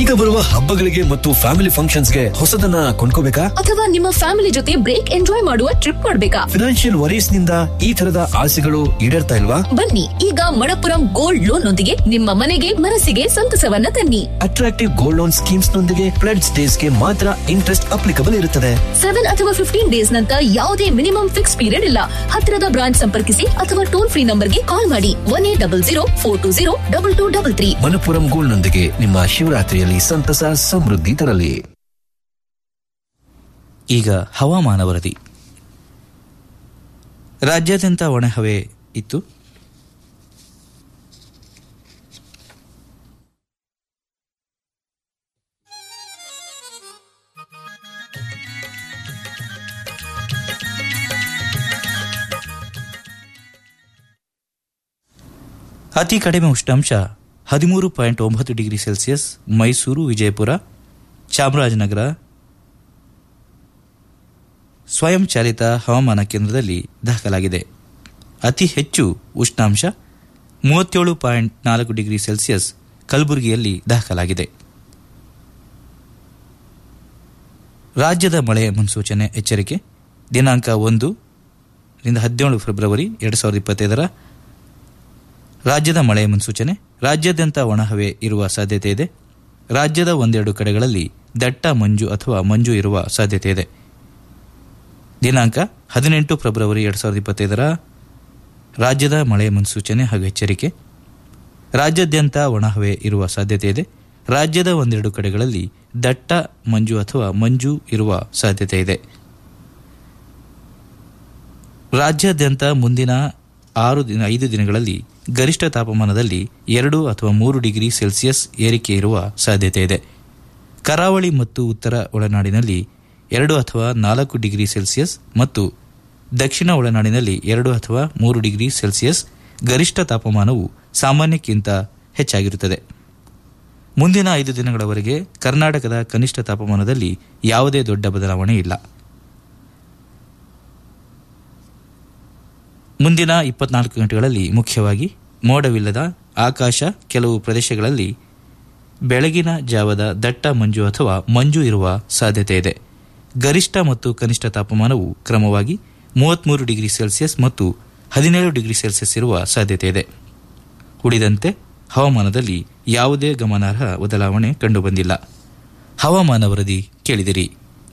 ಈಗ ಬರುವ ಹಬ್ಬಗಳಿಗೆ ಮತ್ತು ಫ್ಯಾಮಿಲಿ ಫಂಕ್ಷನ್ಸ್ಗೆ ಹೊಸದನ್ನ ಕೊಂಡ್ಕೋಬೇಕಾ ಅಥವಾ ನಿಮ್ಮ ಫ್ಯಾಮಿಲಿ ಜೊತೆ ಬ್ರೇಕ್ ಎಂಜಾಯ್ ಮಾಡುವ ಟ್ರಿಪ್ ಮಾಡ್ಬೇಕಾ ಫಿನಾನ್ಷಿಯಲ್ ವರೀಸ್ ನಿಂದ ಈ ತರದ ಆಸೆಗಳು ಈಡೇರ್ತಾ ಇಲ್ವಾ ಬನ್ನಿ ಈಗ ಮಣಪುರಂ ಗೋಲ್ಡ್ ಲೋನ್ ನೊಂದಿಗೆ ನಿಮ್ಮ ಮನೆಗೆ ಮನಸ್ಸಿಗೆ ಸಂತಸವನ್ನ ತನ್ನಿ ಅಟ್ರಾಕ್ಟಿವ್ ಗೋಲ್ಡ್ ಲೋನ್ ಸ್ಕೀಮ್ಸ್ ನೊಂದಿಗೆ ಫ್ಲಡ್ ಡೇಸ್ ಗೆ ಮಾತ್ರ ಇಂಟ್ರೆಸ್ಟ್ ಅಪ್ಲಿಕಬಲ್ ಇರುತ್ತದೆ ಸೆವೆನ್ ಅಥವಾ ಫಿಫ್ಟೀನ್ ಡೇಸ್ ನಂತರ ಯಾವುದೇ ಮಿನಿಮಮ್ ಫಿಕ್ಸ್ ಪೀರಿಯಡ್ ಇಲ್ಲ ಹತ್ತಿರದ ಬ್ರಾಂಚ್ ಸಂಪರ್ಕಿಸಿ ಅಥವಾ ಟೋಲ್ ಫ್ರೀ ನಂಬರ್ಗೆ ಕಾಲ್ ಮಾಡಿ one eight double zero four two zero double two double three Manappuram gold ನೊಂದಿಗೆ ನಿಮ್ಮ ಶಿವರಾತ್ರಿಯಲ್ಲಿ ಸಂತಸ ಸಮೃದ್ಧಿ ತರಲಿ ಈಗ ಹವಾಮಾನ ವರದಿ ರಾಜ್ಯಾದ್ಯಂತ ಒಣಹವೆ ಇತ್ತು ಅತಿ ಕಡಿಮೆ ಉಷ್ಣಾಂಶ ಹದಿಮೂರು ಪಾಯಿಂಟ್ ಒಂಬತ್ತು ಡಿಗ್ರಿ ಸೆಲ್ಸಿಯಸ್ ಮೈಸೂರು ವಿಜಯಪುರ ಚಾಮರಾಜನಗರ ಸ್ವಯಂ ಚಾಲಿತ ಹವಾಮಾನ ಕೇಂದ್ರದಲ್ಲಿ ದಾಖಲಾಗಿದೆ ಅತಿ ಹೆಚ್ಚು ಉಷ್ಣಾಂಶ ಮೂವತ್ತೇಳು ಪಾಯಿಂಟ್ ನಾಲ್ಕು ಡಿಗ್ರಿ ಸೆಲ್ಸಿಯಸ್ ಕಲಬುರಗಿಯಲ್ಲಿ ದಾಖಲಾಗಿದೆ ರಾಜ್ಯದ ಮಳೆ ಮುನ್ಸೂಚನೆ ಎಚ್ಚರಿಕೆ ದಿನಾಂಕ ಒಂದು ರಿಂದ ಹದಿನೇಳು ಫೆಬ್ರವರಿ ಎರಡು ಸಾವಿರದ ಇಪ್ಪತ್ತೈದರ ರಾಜ್ಯದ ಮಳೆ ಮುನ್ಸೂಚನೆ ರಾಜ್ಯಾದ್ಯಂತ ಒಣಹವೆ ಇರುವ ಸಾಧ್ಯತೆ ಇದೆ ರಾಜ್ಯದ ಒಂದೆರಡು ಕಡೆಗಳಲ್ಲಿ ದಟ್ಟ ಮಂಜು ಅಥವಾ ಮಂಜು ಇರುವ ಸಾಧ್ಯತೆ ಇದೆ ದಿನಾಂಕ ಹದಿನೆಂಟು ಫೆಬ್ರವರಿ ಎರಡು ಸಾವಿರದ ಇಪ್ಪತ್ತೈದರ ರಾಜ್ಯದ ಮಳೆ ಮುನ್ಸೂಚನೆ ಹಾಗೂ ಎಚ್ಚರಿಕೆ ರಾಜ್ಯಾದ್ಯಂತ ಒಣಹವೆ ಇರುವ ಸಾಧ್ಯತೆ ಇದೆ ರಾಜ್ಯದ ಒಂದೆರಡು ಕಡೆಗಳಲ್ಲಿ ದಟ್ಟ ಮಂಜು ಅಥವಾ ಮಂಜು ಇರುವ ಸಾಧ್ಯತೆ ಇದೆ ರಾಜ್ಯಾದ್ಯಂತ ಮುಂದಿನ ಆರು ದಿನ ಐದು ದಿನಗಳಲ್ಲಿ ಗರಿಷ್ಠ ತಾಪಮಾನದಲ್ಲಿ ಎರಡು ಅಥವಾ ಮೂರು ಡಿಗ್ರಿ ಸೆಲ್ಸಿಯಸ್ ಏರಿಕೆ ಇರುವ ಸಾಧ್ಯತೆ ಇದೆ ಕರಾವಳಿ ಮತ್ತು ಉತ್ತರ ಒಳನಾಡಿನಲ್ಲಿ ಎರಡು ಅಥವಾ ನಾಲ್ಕು ಡಿಗ್ರಿ ಸೆಲ್ಸಿಯಸ್ ಮತ್ತು ದಕ್ಷಿಣ ಒಳನಾಡಿನಲ್ಲಿ ಎರಡು ಅಥವಾ ಮೂರು ಡಿಗ್ರಿ ಸೆಲ್ಸಿಯಸ್ ಗರಿಷ್ಠ ತಾಪಮಾನವು ಸಾಮಾನ್ಯಕ್ಕಿಂತ ಹೆಚ್ಚಾಗಿರುತ್ತದೆ ಮುಂದಿನ ಐದು ದಿನಗಳವರೆಗೆ ಕರ್ನಾಟಕದ ಕನಿಷ್ಠ ತಾಪಮಾನದಲ್ಲಿ ಯಾವುದೇ ದೊಡ್ಡ ಬದಲಾವಣೆ ಇಲ್ಲ ಮುಂದಿನ ಇಪ್ಪತ್ನಾಲ್ಕು ಗಂಟೆಗಳಲ್ಲಿ ಮುಖ್ಯವಾಗಿ ಮೋಡವಿಲ್ಲದ ಆಕಾಶ ಕೆಲವು ಪ್ರದೇಶಗಳಲ್ಲಿ ಬೆಳಗಿನ ಜಾವದ ದಟ್ಟ ಮಂಜು ಅಥವಾ ಮಂಜು ಇರುವ ಸಾಧ್ಯತೆ ಇದೆ ಗರಿಷ್ಠ ಮತ್ತು ಕನಿಷ್ಠ ತಾಪಮಾನವು ಕ್ರಮವಾಗಿ ಮೂವತ್ಮೂರು ಡಿಗ್ರಿ ಸೆಲ್ಸಿಯಸ್ ಮತ್ತು ಹದಿನೇಳು ಡಿಗ್ರಿ ಸೆಲ್ಸಿಯಸ್ ಇರುವ ಸಾಧ್ಯತೆ ಇದೆ ಉಳಿದಂತೆ ಹವಾಮಾನದಲ್ಲಿ ಯಾವುದೇ ಗಮನಾರ್ಹ ಬದಲಾವಣೆ ಕಂಡುಬಂದಿಲ್ಲ ಹವಾಮಾನ ವರದಿ ಕೇಳಿದಿರಿ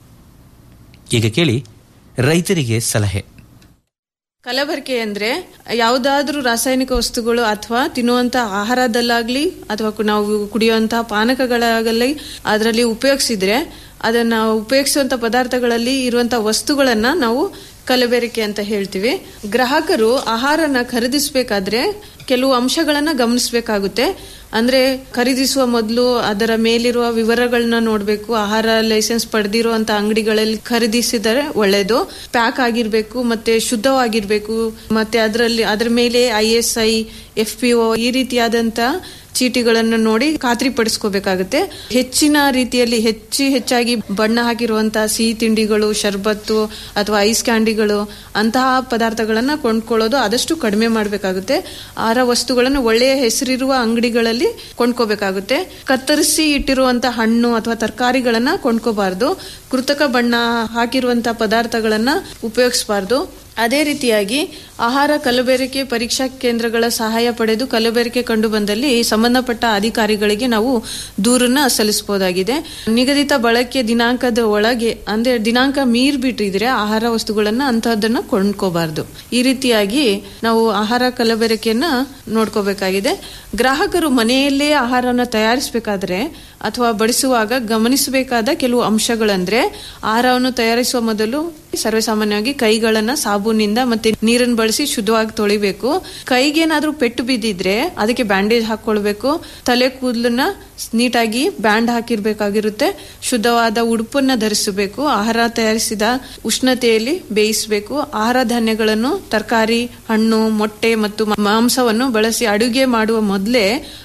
ಈಗ ಕೇಳಿ ರೈತರಿಗೆ ಸಲಹೆ ಕಲಬೆರಕೆ ಅಂದ್ರೆ ಯಾವುದಾದ್ರೂ ರಾಸಾಯನಿಕ ವಸ್ತುಗಳು ಅಥವಾ ತಿನ್ನುವಂತ ಆಹಾರದಲ್ಲಾಗ್ಲಿ ಅಥವಾ ಕು- ನಾವು ಕುಡಿಯುವಂತಹ ಪಾನಕಗಳಾಗಲಿ ಅದರಲ್ಲಿ ಉಪಯೋಗಿಸಿದ್ರೆ ಅದನ್ನ ಉಪಯೋಗಿಸುವಂತ ಪದಾರ್ಥಗಳಲ್ಲಿ ಇರುವಂತಹ ವಸ್ತುಗಳನ್ನ ನಾವು ಕಲಬೆರಕೆ ಅಂತ ಹೇಳ್ತೀವಿ ಗ್ರಾಹಕರು ಆಹಾರನ ಖರೀದಿಸಬೇಕಾದ್ರೆ ಕೆಲವು ಅಂಶಗಳನ್ನ ಗಮನಿಸಬೇಕಾಗುತ್ತೆ ಅಂದ್ರೆ ಖರೀದಿಸುವ ಮೊದಲು ಅದರ ಮೇಲಿರುವ ವಿವರಗಳನ್ನ ನೋಡಬೇಕು ಆಹಾರ ಲೈಸೆನ್ಸ್ ಪಡೆದಿರುವಂತ ಅಂಗಡಿಗಳಲ್ಲಿ ಖರೀದಿಸಿದರೆ ಒಳ್ಳೆಯದು ಪ್ಯಾಕ್ ಆಗಿರ್ಬೇಕು ಮತ್ತೆ ಶುದ್ಧವಾಗಿರ್ಬೇಕು ಮತ್ತೆ ಅದರಲ್ಲಿ ಅದರ ಮೇಲೆ I S I F P O ಈ ರೀತಿಯಾದಂತ ಚೀಟಿಗಳನ್ನು ನೋಡಿ ಖಾತ್ರಿ ಪಡಿಸ್ಕೋಬೇಕಾಗುತ್ತೆ ಹೆಚ್ಚಿನ ರೀತಿಯಲ್ಲಿ ಹೆಚ್ಚಿ ಹೆಚ್ಚಾಗಿ ಬಣ್ಣ ಹಾಕಿರುವಂತಹ ಸಿಹಿ ತಿಂಡಿಗಳು ಶರ್ಬತ್ತು ಅಥವಾ ಐಸ್ ಕ್ಯಾಂಡಿಗಳು ಅಂತಹ ಪದಾರ್ಥಗಳನ್ನ ಕೊಂಡ್ಕೊಳ್ಳೋದು ಆದಷ್ಟು ಕಡಿಮೆ ಮಾಡಬೇಕಾಗುತ್ತೆ ಆಹಾರ ವಸ್ತುಗಳನ್ನು ಒಳ್ಳೆಯ ಹೆಸರಿರುವ ಅಂಗಡಿಗಳಲ್ಲಿ ಕೊಂಡ್ಕೋಬೇಕಾಗುತ್ತೆ ಕತ್ತರಿಸಿ ಇಟ್ಟಿರುವಂತಹ ಹಣ್ಣು ಅಥವಾ ತರಕಾರಿಗಳನ್ನ ಕೊಂಡ್ಕೋಬಾರ್ದು ಕೃತಕ ಬಣ್ಣ ಹಾಕಿರುವಂತಹ ಪದಾರ್ಥಗಳನ್ನ ಉಪಯೋಗಿಸಬಾರ್ದು ಅದೇ ರೀತಿಯಾಗಿ ಆಹಾರ ಕಲಬೆರಕೆ ಪರೀಕ್ಷಾ ಕೇಂದ್ರಗಳ ಸಹಾಯ ಪಡೆದು ಕಲಬೆರಕೆ ಕಂಡು ಬಂದಲ್ಲಿ ಸಂಬಂಧಪಟ್ಟ ಅಧಿಕಾರಿಗಳಿಗೆ ನಾವು ದೂರನ್ನ ಸಲ್ಲಿಸಬಹುದಾಗಿದೆ ನಿಗದಿತ ಬಳಕೆ ದಿನಾಂಕದ ಒಳಗೆ ಅಂದ್ರೆ ದಿನಾಂಕ ಮೀರ್ ಬಿಟ್ಟಿದ್ರೆ ಆಹಾರ ವಸ್ತುಗಳನ್ನ ಅಂತಹದನ್ನ ಕೊಂಡ್ಕೋಬಾರ್ದು ಈ ರೀತಿಯಾಗಿ ನಾವು ಆಹಾರ ಕಲಬೆರಕೆಯನ್ನ ನೋಡ್ಕೋಬೇಕಾಗಿದೆ ಗ್ರಾಹಕರು ಮನೆಯಲ್ಲೇ ಆಹಾರವನ್ನು ತಯಾರಿಸಬೇಕಾದ್ರೆ ಅಥವಾ ಬಡಿಸುವಾಗ ಗಮನಿಸಬೇಕಾದ ಕೆಲವು ಅಂಶಗಳಂದ್ರೆ ಆಹಾರವನ್ನು ತಯಾರಿಸುವ ಮೊದಲು ಸರ್ವೇಸಾಮಾನ್ಯವಾಗಿ ಕೈಗಳನ್ನ ಸಾಬೂನಿಂದ ಮತ್ತೆ ನೀರನ್ನು ಬಳಸಿ ಶುದ್ಧವಾಗಿ ತೊಳಿಬೇಕು ಕೈಗೇನಾದ್ರೂ ಪೆಟ್ಟು ಬಿದ್ದಿದ್ರೆ ಅದಕ್ಕೆ ಬ್ಯಾಂಡೇಜ್ ಹಾಕೊಳ್ಬೇಕು ತಲೆ ಕೂದಲನ್ನ ನೀಟಾಗಿ ಬ್ಯಾಂಡ್ ಹಾಕಿರ್ಬೇಕಾಗಿರುತ್ತೆ ಶುದ್ಧವಾದ ಉಡುಪನ್ನ ಧರಿಸಬೇಕು ಆಹಾರ ತಯಾರಿಸಿದ ಉಷ್ಣತೆಯಲ್ಲಿ ಬೇಯಿಸಬೇಕು ಆಹಾರ ಧಾನ್ಯಗಳನ್ನು ತರಕಾರಿ ಹಣ್ಣು ಮೊಟ್ಟೆ ಮತ್ತು ಮಾಂಸವನ್ನು ಬಳಸಿ ಅಡುಗೆ ಮಾಡುವ ಮೊದಲೇ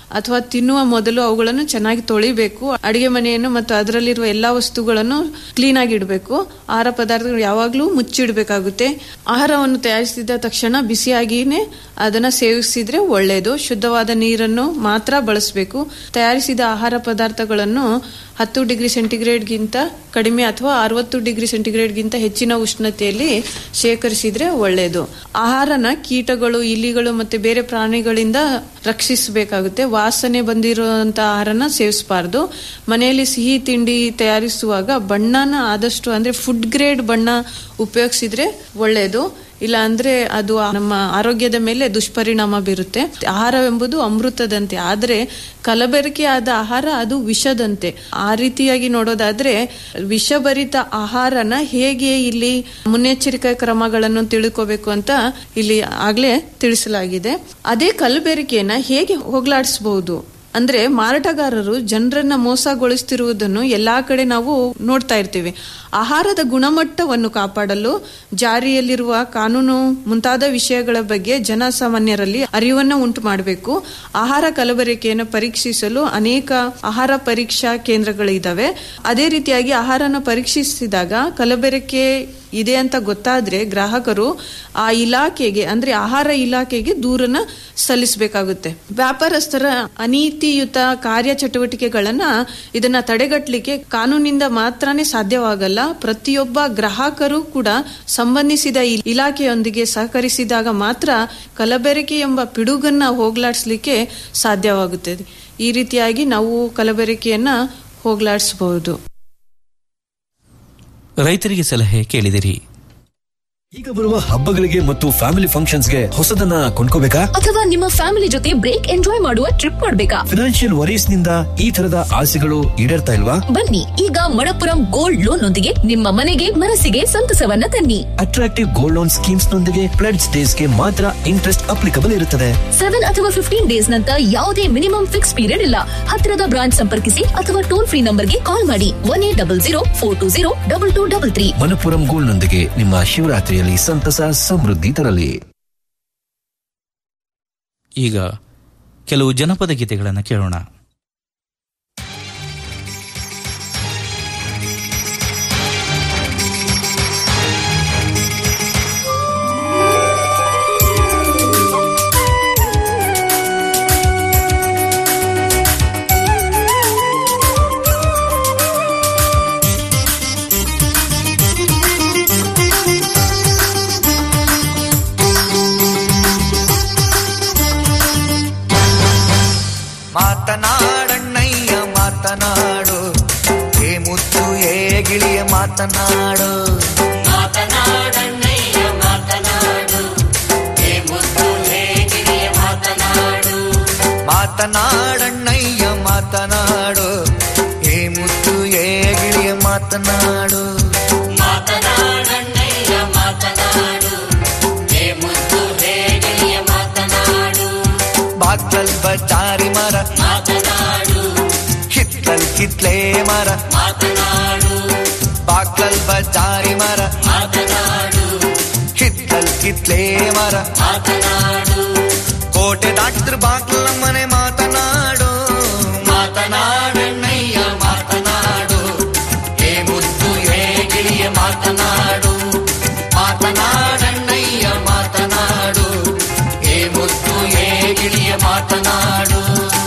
ಅಥವಾ ತಿನ್ನುವ ಮೊದಲು ಅವುಗಳನ್ನು ಚೆನ್ನಾಗಿ ತೊಳಿಬೇಕು ಅಡಿಗೆ ಮನೆಯನ್ನು ಮತ್ತು ಅದರಲ್ಲಿರುವ ಎಲ್ಲಾ ವಸ್ತುಗಳನ್ನು ಕ್ಲೀನ್ ಆಗಿ ಇಡಬೇಕು ಆಹಾರ ಪದಾರ್ಥಗಳು ಯಾವಾಗಲೂ ಮುಚ್ಚಿಡಬೇಕಾಗುತ್ತೆ ಆಹಾರವನ್ನು ತಯಾರಿಸಿದ ತಕ್ಷಣ ಬಿಸಿಯಾಗಿಯೇ ಅದನ್ನ ಸೇವಿಸಿದ್ರೆ ಒಳ್ಳೆಯದು ಶುದ್ಧವಾದ ನೀರನ್ನು ಮಾತ್ರ ಬಳಸಬೇಕು ತಯಾರಿಸಿದ ಆಹಾರ ಪದಾರ್ಥಗಳನ್ನು ಹತ್ತು ಡಿಗ್ರಿ ಸೆಂಟಿಗ್ರೇಡ್ಗಿಂತ ಕಡಿಮೆ ಅಥವಾ ಅರವತ್ತು ಡಿಗ್ರಿ ಸೆಂಟಿಗ್ರೇಡ್ಗಿಂತ ಹೆಚ್ಚಿನ ಉಷ್ಣತೆಯಲ್ಲಿ ಶೇಖರಿಸಿದ್ರೆ ಒಳ್ಳೆಯದು ಆಹಾರನ ಕೀಟಗಳು ಇಲಿಗಳು ಮತ್ತೆ ಬೇರೆ ಪ್ರಾಣಿಗಳಿಂದ ರಕ್ಷಿಸಬೇಕಾಗುತ್ತೆ ವಾಸನೆ ಬಂದಿರುವಂತ ಆಹಾರನ ಸೇವಿಸಬಾರ್ದು ಮನೆಯಲ್ಲಿ ಸಿಹಿ ತಿಂಡಿ ತಯಾರಿಸುವಾಗ ಬಣ್ಣನ ಆದಷ್ಟು ಅಂದ್ರೆ ಫುಡ್ ಗ್ರೇಡ್ ಬಣ್ಣ ಉಪಯೋಗಿಸಿದ್ರೆ ಒಳ್ಳೆಯದು ಇಲ್ಲ ಅಂದ್ರೆ ಅದು ನಮ್ಮ ಆರೋಗ್ಯದ ಮೇಲೆ ದುಷ್ಪರಿಣಾಮ ಬೀರುತ್ತೆ ಆಹಾರವೆಂಬುದು ಅಮೃತದಂತೆ ಆದ್ರೆ ಕಲಬೆರಕೆ ಆದ ಆಹಾರ ಅದು ವಿಷದಂತೆ ಆ ರೀತಿಯಾಗಿ ನೋಡೋದಾದ್ರೆ ವಿಷಭರಿತ ಆಹಾರನ ಹೇಗೆ ಇಲ್ಲಿ ಮುನ್ನೆಚ್ಚರಿಕಾ ಕ್ರಮಗಳನ್ನು ತಿಳ್ಕೋಬೇಕು ಅಂತ ಇಲ್ಲಿ ಆಗ್ಲೇ ತಿಳಿಸಲಾಗಿದೆ ಅದೇ ಕಲಬೆರಕೆಯನ್ನ ಹೇಗೆ ಹೋಗ್ಲಾಡಿಸಬಹುದು ಅಂದ್ರೆ ಮಾರಾಟಗಾರರು ಜನರನ್ನ ಮೋಸಗೊಳಿಸ್ತಿರುವುದನ್ನು ಎಲ್ಲಾ ಕಡೆ ನಾವು ನೋಡ್ತಾ ಇರ್ತೀವಿ ಆಹಾರದ ಗುಣಮಟ್ಟವನ್ನು ಕಾಪಾಡಲು ಜಾರಿಯಲ್ಲಿರುವ ಕಾನೂನು ಮುಂತಾದ ವಿಷಯಗಳ ಬಗ್ಗೆ ಜನಸಾಮಾನ್ಯರಲ್ಲಿ ಅರಿವನ್ನು ಉಂಟು ಮಾಡಬೇಕು ಆಹಾರ ಕಲಬೆರಕೆಯನ್ನು ಪರೀಕ್ಷಿಸಲು ಅನೇಕ ಆಹಾರ ಪರೀಕ್ಷಾ ಕೇಂದ್ರಗಳಿದ್ದಾವೆ ಅದೇ ರೀತಿಯಾಗಿ ಆಹಾರನ ಪರೀಕ್ಷಿಸಿದಾಗ ಕಲಬೆರಕೆ ಇದೆ ಅಂತ ಗೊತ್ತಾದ್ರೆ ಗ್ರಾಹಕರು ಆ ಇಲಾಖೆಗೆ ಅಂದ್ರೆ ಆಹಾರ ಇಲಾಖೆಗೆ ದೂರನ್ನ ಸಲ್ಲಿಸಬೇಕಾಗುತ್ತೆ ವ್ಯಾಪಾರಸ್ಥರ ಅನೀತಿಯುತ ಕಾರ್ಯ ಚಟುವಟಿಕೆಗಳನ್ನ ಇದನ್ನ ತಡೆಗಟ್ಟಲಿಕ್ಕೆ ಕಾನೂನಿಂದ ಮಾತ್ರನೇ ಸಾಧ್ಯವಾಗಲ್ಲ ಪ್ರತಿಯೊಬ್ಬ ಗ್ರಾಹಕರು ಕೂಡ ಸಂಬಂಧಿಸಿದ ಇ- ಇಲಾಖೆಯೊಂದಿಗೆ ಸಹಕರಿಸಿದಾಗ ಮಾತ್ರ ಕಲಬೆರಕೆ ಎಂಬ ಪಿಡುಗನ್ನ ಹೋಗ್ಲಾಡಿಸ್ಲಿಕ್ಕೆ ಸಾಧ್ಯವಾಗುತ್ತದೆ ಈ ರೀತಿಯಾಗಿ ನಾವು ಕಲಬೆರಕೆಯನ್ನ ಹೋಗ್ಲಾಡಿಸಬಹುದು ರೈತರಿಗೆ ಸಲಹೆ ಕೇಳಿದಿರಿ ಈಗ ಬರುವ ಹಬ್ಬಗಳಿಗೆ ಮತ್ತು ಫ್ಯಾಮಿಲಿ ಫಂಕ್ಷನ್ಸ್ಗೆ ಹೊಸದನ್ನ ಕೊಂಡ್ಕೋಬೇಕಾ ಅಥವಾ ನಿಮ್ಮ ಫ್ಯಾಮಿಲಿ ಜೊತೆ ಬ್ರೇಕ್ ಎಂಜಾಯ್ ಮಾಡುವ ಟ್ರಿಪ್ ಮಾಡ್ಬೇಕಾ ಫಿನಾನ್ಷಿಯಲ್ ವರೀಸ್ ನಿಂದ ಈ ತರದ ಆಸೆಗಳು ಈಡೇರ್ತಾ ಇಲ್ವಾ ಬನ್ನಿ ಈಗ ಮಣಪುರಂ ಗೋಲ್ಡ್ ಲೋನ್ ನೊಂದಿಗೆ ನಿಮ್ಮ ಮನೆಗೆ ಮನಸ್ಸಿಗೆ ಸಂತಸವನ್ನ ತನ್ನಿ ಅಟ್ರಾಕ್ಟಿವ್ ಗೋಲ್ಡ್ ಲೋನ್ ಸ್ಕೀಮ್ಸ್ ನೊಂದಿಗೆ ಪ್ಲೆಡ್ಸ್ ಡೇಸ್ಗೆ ಮಾತ್ರ ಇಂಟ್ರೆಸ್ಟ್ ಅಪ್ಲಿಕಬಲ್ ಇರುತ್ತದೆ ಸೆವೆನ್ ಅಥವಾ ಫಿಫ್ಟೀನ್ ಡೇಸ್ ನಂತ ಯಾವುದೇ ಮಿನಿಮಮ್ ಫಿಕ್ಸ್ ಪೀರಿಯಡ್ ಇಲ್ಲ ಹತ್ತಿರದ ಬ್ರಾಂಚ್ ಸಂಪರ್ಕಿಸಿ ಅಥವಾ ಟೋಲ್ ಫ್ರೀ ನಂಬರ್ಗೆ ಕಾಲ್ ಮಾಡಿ one eight double zero four two zero double two double three Manappuram gold ನೊಂದಿಗೆ ನಿಮ್ಮ ಶಿವರಾತ್ರಿಯಲ್ಲಿ ಸಂತಸ ಸಮೃದ್ಧಿ ತರಲಿ ಈಗ ಕೆಲವು ಜನಪದ ಗೀತೆಗಳನ್ನು ಕೇಳೋಣ ಮಾತನಾಡಣ್ಣಯ್ಯ ಮಾತನಾಡು ಏ ಮುತ್ತು ಏ ಗಿಳಿಯ ಮಾತನಾಡು ಮಾತನಾಡಣ್ಣಯ್ಯ ಮಾತನಾಡು ಹೇ ಮುದ್ದು ಹೇ ಗಿರಿಯ ಮಾತನಾಡು ಮಾತನಾಡಣ್ಣಯ್ಯ ಮಾತನಾಡು ಏ ಮುತ್ತು ಏ ಗಿಳಿಯ ಮಾತನಾಡು ಮಾತನಾಡಣ್ಣಯ್ಯ ಮಾತನಾಡು ಹೇ ಮುದ್ದು ಹೇ ಗಿರಿಯ ಮಾತನಾಡು ಬಾಗ್ಲಲ್ ಬಚಾರಿ ಮರ ಮಾತನಾಡು ಹಿತ್ತಲ್ ಕಿತ್ಲೆ ಮರ ಮಾತನಾಡು ಬಾಗ್ಲಲ್ ಬಚಾರಿ ಮರ ಮಾತನಾಡು ಹಿತ್ತಲ್ ಕಿತ್ಲೆ ಮರ ಮಾತನಾಡು ಕೋಟೆ ದಾಟಿದ್ರ ಬಾಗ್ಲ ಮನೆ ಮಾತನಾಡು ಮಾತನಾಡಣ್ಣಯ್ಯ ಮಾತನಾಡು ಹೇ ಮುದ್ದು ಹೇ ಗಿರಿಯ ಮಾತನಾಡು ಮಾತನಾಡಣ್ಣಯ್ಯ ಮಾತನಾಡು ಹೇ ಮುದ್ದು ಹೇ ಗಿರಿಯ ಮಾತನಾಡು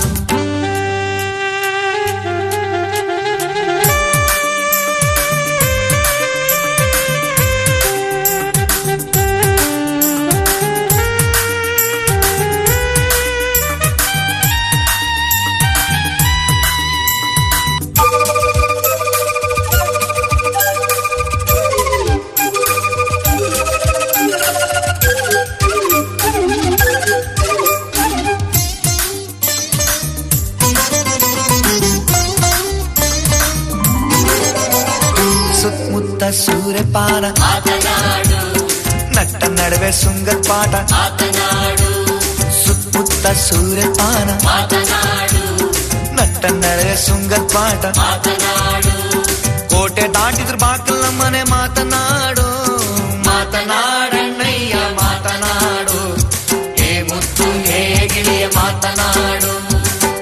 ಸುತ್ತಮುತ್ತ ಸೂರ್ಯಪಾನ ಮಾತನಾಡು ನಟ್ಟ ನಡುವೆ ಸುಂಗರ್ ಪಾಠ ಮಾತನಾಡು ಸುತ್ತಮುತ್ತ ಸೂರ್ಯಪಾನ ಮಾತನಾಡು ನಟ್ಟ ನಡುವೆ ಸುಂಗರ್ ಪಾಠ ಮಾತನಾಡು ಕೋಟೆ ದಾಟಿದ್ರ ಬಾಕಲ್ ಮನೆ ಮಾತನಾಡು ಮಾತನಾಡಣ್ಣಯ್ಯ ಮಾತನಾಡು ಹೇ ಮುತ್ತು ಹೇ ಗಿಳಿಯ ಮಾತನಾಡು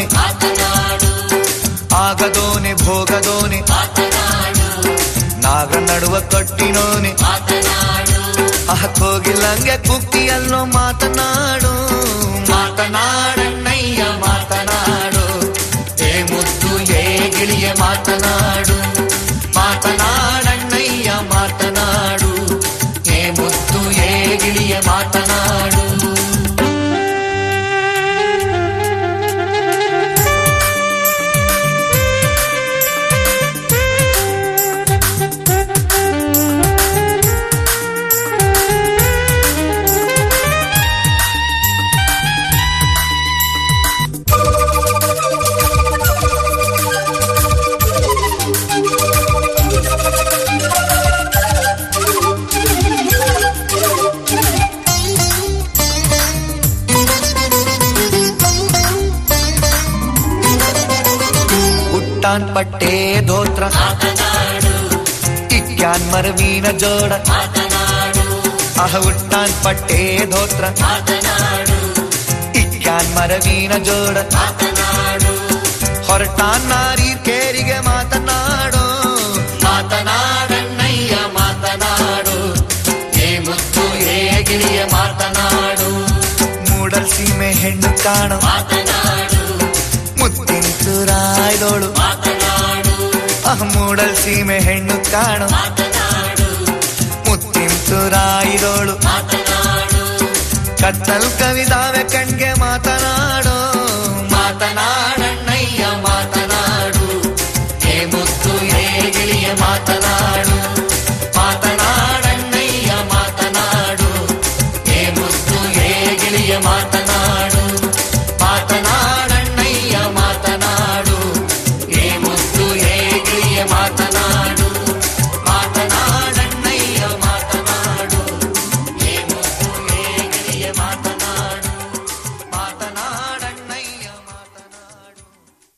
ಆಗದೋನೆ ಭೋಗದೋನೆ ನಾಗ ನಡುವ ಕಟ್ಟಿನೋನೆ ಹೋಗಿಲ್ಲಂಗೆ ಕುಕ್ತಿಯಲ್ಲೋ ಮಾತನಾಡು ಮಾತನಾಡಣ್ಣಯ್ಯ ಮಾತನಾಡು ಏ ಮುತ್ತು ಏ ಗಿಳಿಯ ಮಾತನಾಡು ಮಾತನಾಡಣ್ಣಯ್ಯ ಮಾತನಾಡು ಏ ಮುತ್ತು ಏ ಗಿಳಿಯ ಮಾತನಾಡು ಉಟ್ಟಾನ್ ಪಟ್ಟೆ ಧೋತ್ರ ಇಕ್ಯಾನ್ ಮರವೀನ ಜೋಡ ಅಹ ಉಟ್ಟಾನ್ ಪಟ್ಟೆ ಧೋತ್ರ ಇಕ್ಯಾನ್ ಮರವೀನ ಜೋಡ ಹೊರಟಾನ್ ನಾರಿ ಕೇರಿಗೆ ಮಾತನಾಡೋ ಮಾತನಾಡಣ್ಣಯ್ಯ ಮಾತನಾಡು ಏ ಮುತ್ತು ಏ ಗಿಳಿಯ ಮಾತನಾಡು ಮೂಡಲ್ ಸೀಮೆ ಹೆಣ್ಣು ಕಾಣು ಮುತ್ತಿನ ತುರಾಯ್ದೋಳು ಅಹ ಮೂಡಲ್ ಸೀಮೆ ಹೆಣ್ಣು ಕಾಣು ಮುತ್ತಿನ ತುರಾಯ್ದೋಳು ಕತ್ತಲ್ ಕವಿದಾವೆ ಕಣ್ಗೆ ಮಾತನಾಡೋ ಮಾತನಾಡಣ್ಣಯ್ಯ ಮಾತನಾಡು ಏ ಮುತ್ತು ಏ ಗಿಳಿಯ ಮಾತನಾಡು ಮಾತನಾಡಣ್ಣಯ್ಯ ಮಾತನಾಡು ಏ ಮುತ್ತು ಏ ಗಿಳಿಯ ಮಾತನಾಡು ಮಾತನಾಡಣ್ಣಯ್ಯ ಮಾತನಾಡು ಏ ಮುತ್ತು ಏ ಗಿಳಿಯ ಮಾತನಾಡು ಮಾತನಾಡಣ್ಣಯ್ಯ ಮಾತನಾಡು ಏ ಮುತ್ತು ಏ ಗಿಳಿಯ ಮಾತನಾಡು ಮಾತನಾಡಣ್ಣಯ್ಯ ಮಾತನಾಡು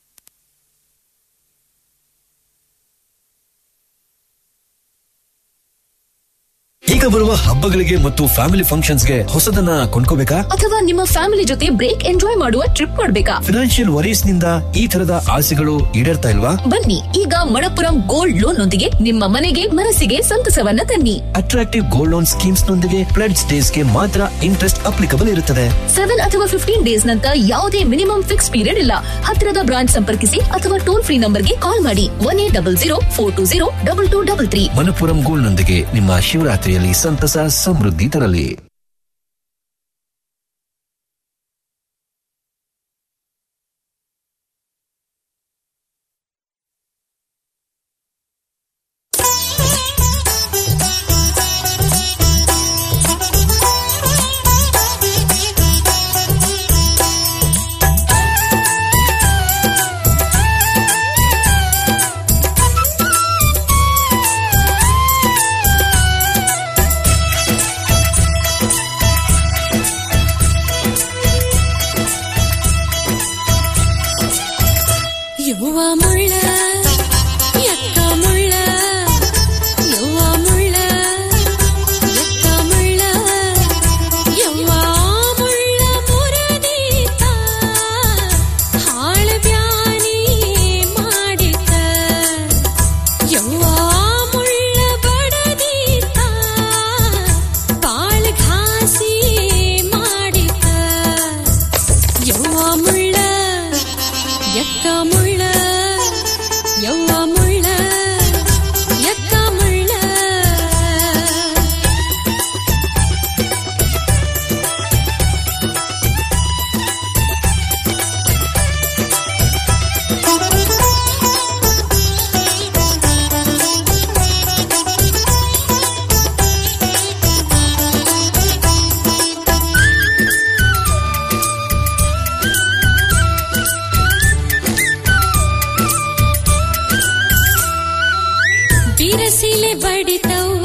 ಈಗ ಬರುವ ಹಬ್ಬಗಳಿಗೆ ಮತ್ತು ಫ್ಯಾಮಿಲಿ ಫಂಕ್ಷನ್ಸ್ಗೆ ಹೊಸದನ್ನ ಕೊಂಡ್ಕೋಬೇಕಾ ಅಥವಾ ನಿಮ್ಮ ಫ್ಯಾಮಿಲಿ ಜೊತೆ ಬ್ರೇಕ್ ಎಂಜಾಯ್ ಮಾಡುವ ಟ್ರಿಪ್ ಮಾಡ್ಬೇಕಾ ಫಿನಾನ್ಷಿಯಲ್ ವರೀಸ್ ನಿಂದ ಈ ತರದ ಆಸೆಗಳು ಈಡೇರ್ತಾ ಇಲ್ವಾ ಬನ್ನಿ ಈಗ ಮಣಪುರಂ ಗೋಲ್ಡ್ ಲೋನ್ ನೊಂದಿಗೆ ನಿಮ್ಮ ಮನೆಗೆ ಮನಸ್ಸಿಗೆ ಸಂತಸವನ್ನ ತನ್ನಿ ಅಟ್ರಾಕ್ಟಿವ್ ಗೋಲ್ಡ್ ಲೋನ್ ಸ್ಕೀಮ್ಸ್ ನೊಂದಿಗೆ ಪ್ಲೆಡ್ಸ್ ಡೇಸ್ ಗೆ ಮಾತ್ರ ಇಂಟ್ರೆಸ್ಟ್ ಅಪ್ಲಿಕಬಲ್ ಇರುತ್ತದೆ ಸೆವೆನ್ ಅಥವಾ ಫಿಫ್ಟೀನ್ ಡೇಸ್ ನಂತರ ಯಾವುದೇ ಮಿನಿಮಮ್ ಫಿಕ್ಸ್ ಪೀರಿಯಡ್ ಇಲ್ಲ ಹತ್ತಿರದ ಬ್ರಾಂಚ್ ಸಂಪರ್ಕಿಸಿ ಅಥವಾ ಟೋಲ್ ಫ್ರೀ ನಂಬರ್ಗೆ ಕಾಲ್ ಮಾಡಿ one eight double zero four two zero double two double three Manappuram gold ನೊಂದಿಗೆ ನಿಮ್ಮ ಶಿವರಾತ್ರಿಯಲ್ಲಿ ಸಂತಸ ಸಮೃದ್ಧಿ ತರಲಿ ಯವ್ವ ಮುಳ್ಳ ಎಕ್ಕ ಮುಳ್ಳ ಯವ್ವ ಮುಳ್ಳ ಎಕ್ಕ ಮುಳ್ಳ ಯವ್ವ ಮುಳ್ಳ ಮುರದೀತ ಹಾಳ ಬ್ಯಾನಿ ಮಾಡಿತ ಯವ್ವ ಮುಳ್ಳ ಬಡದೀತ ಬಾಳ ಘಾಸಿ ಮಾಡಿತ ಯವ್ವ ಮುಳ್ಳ ಎಕ್ಕ ಮುಳ್ಳ ಯವ್ವ ಮುಳ್ಳ ಎಕ್ಕ ಮುಳ್ಳ ಬಿರಸಿಲೆ ಬಡಿತವು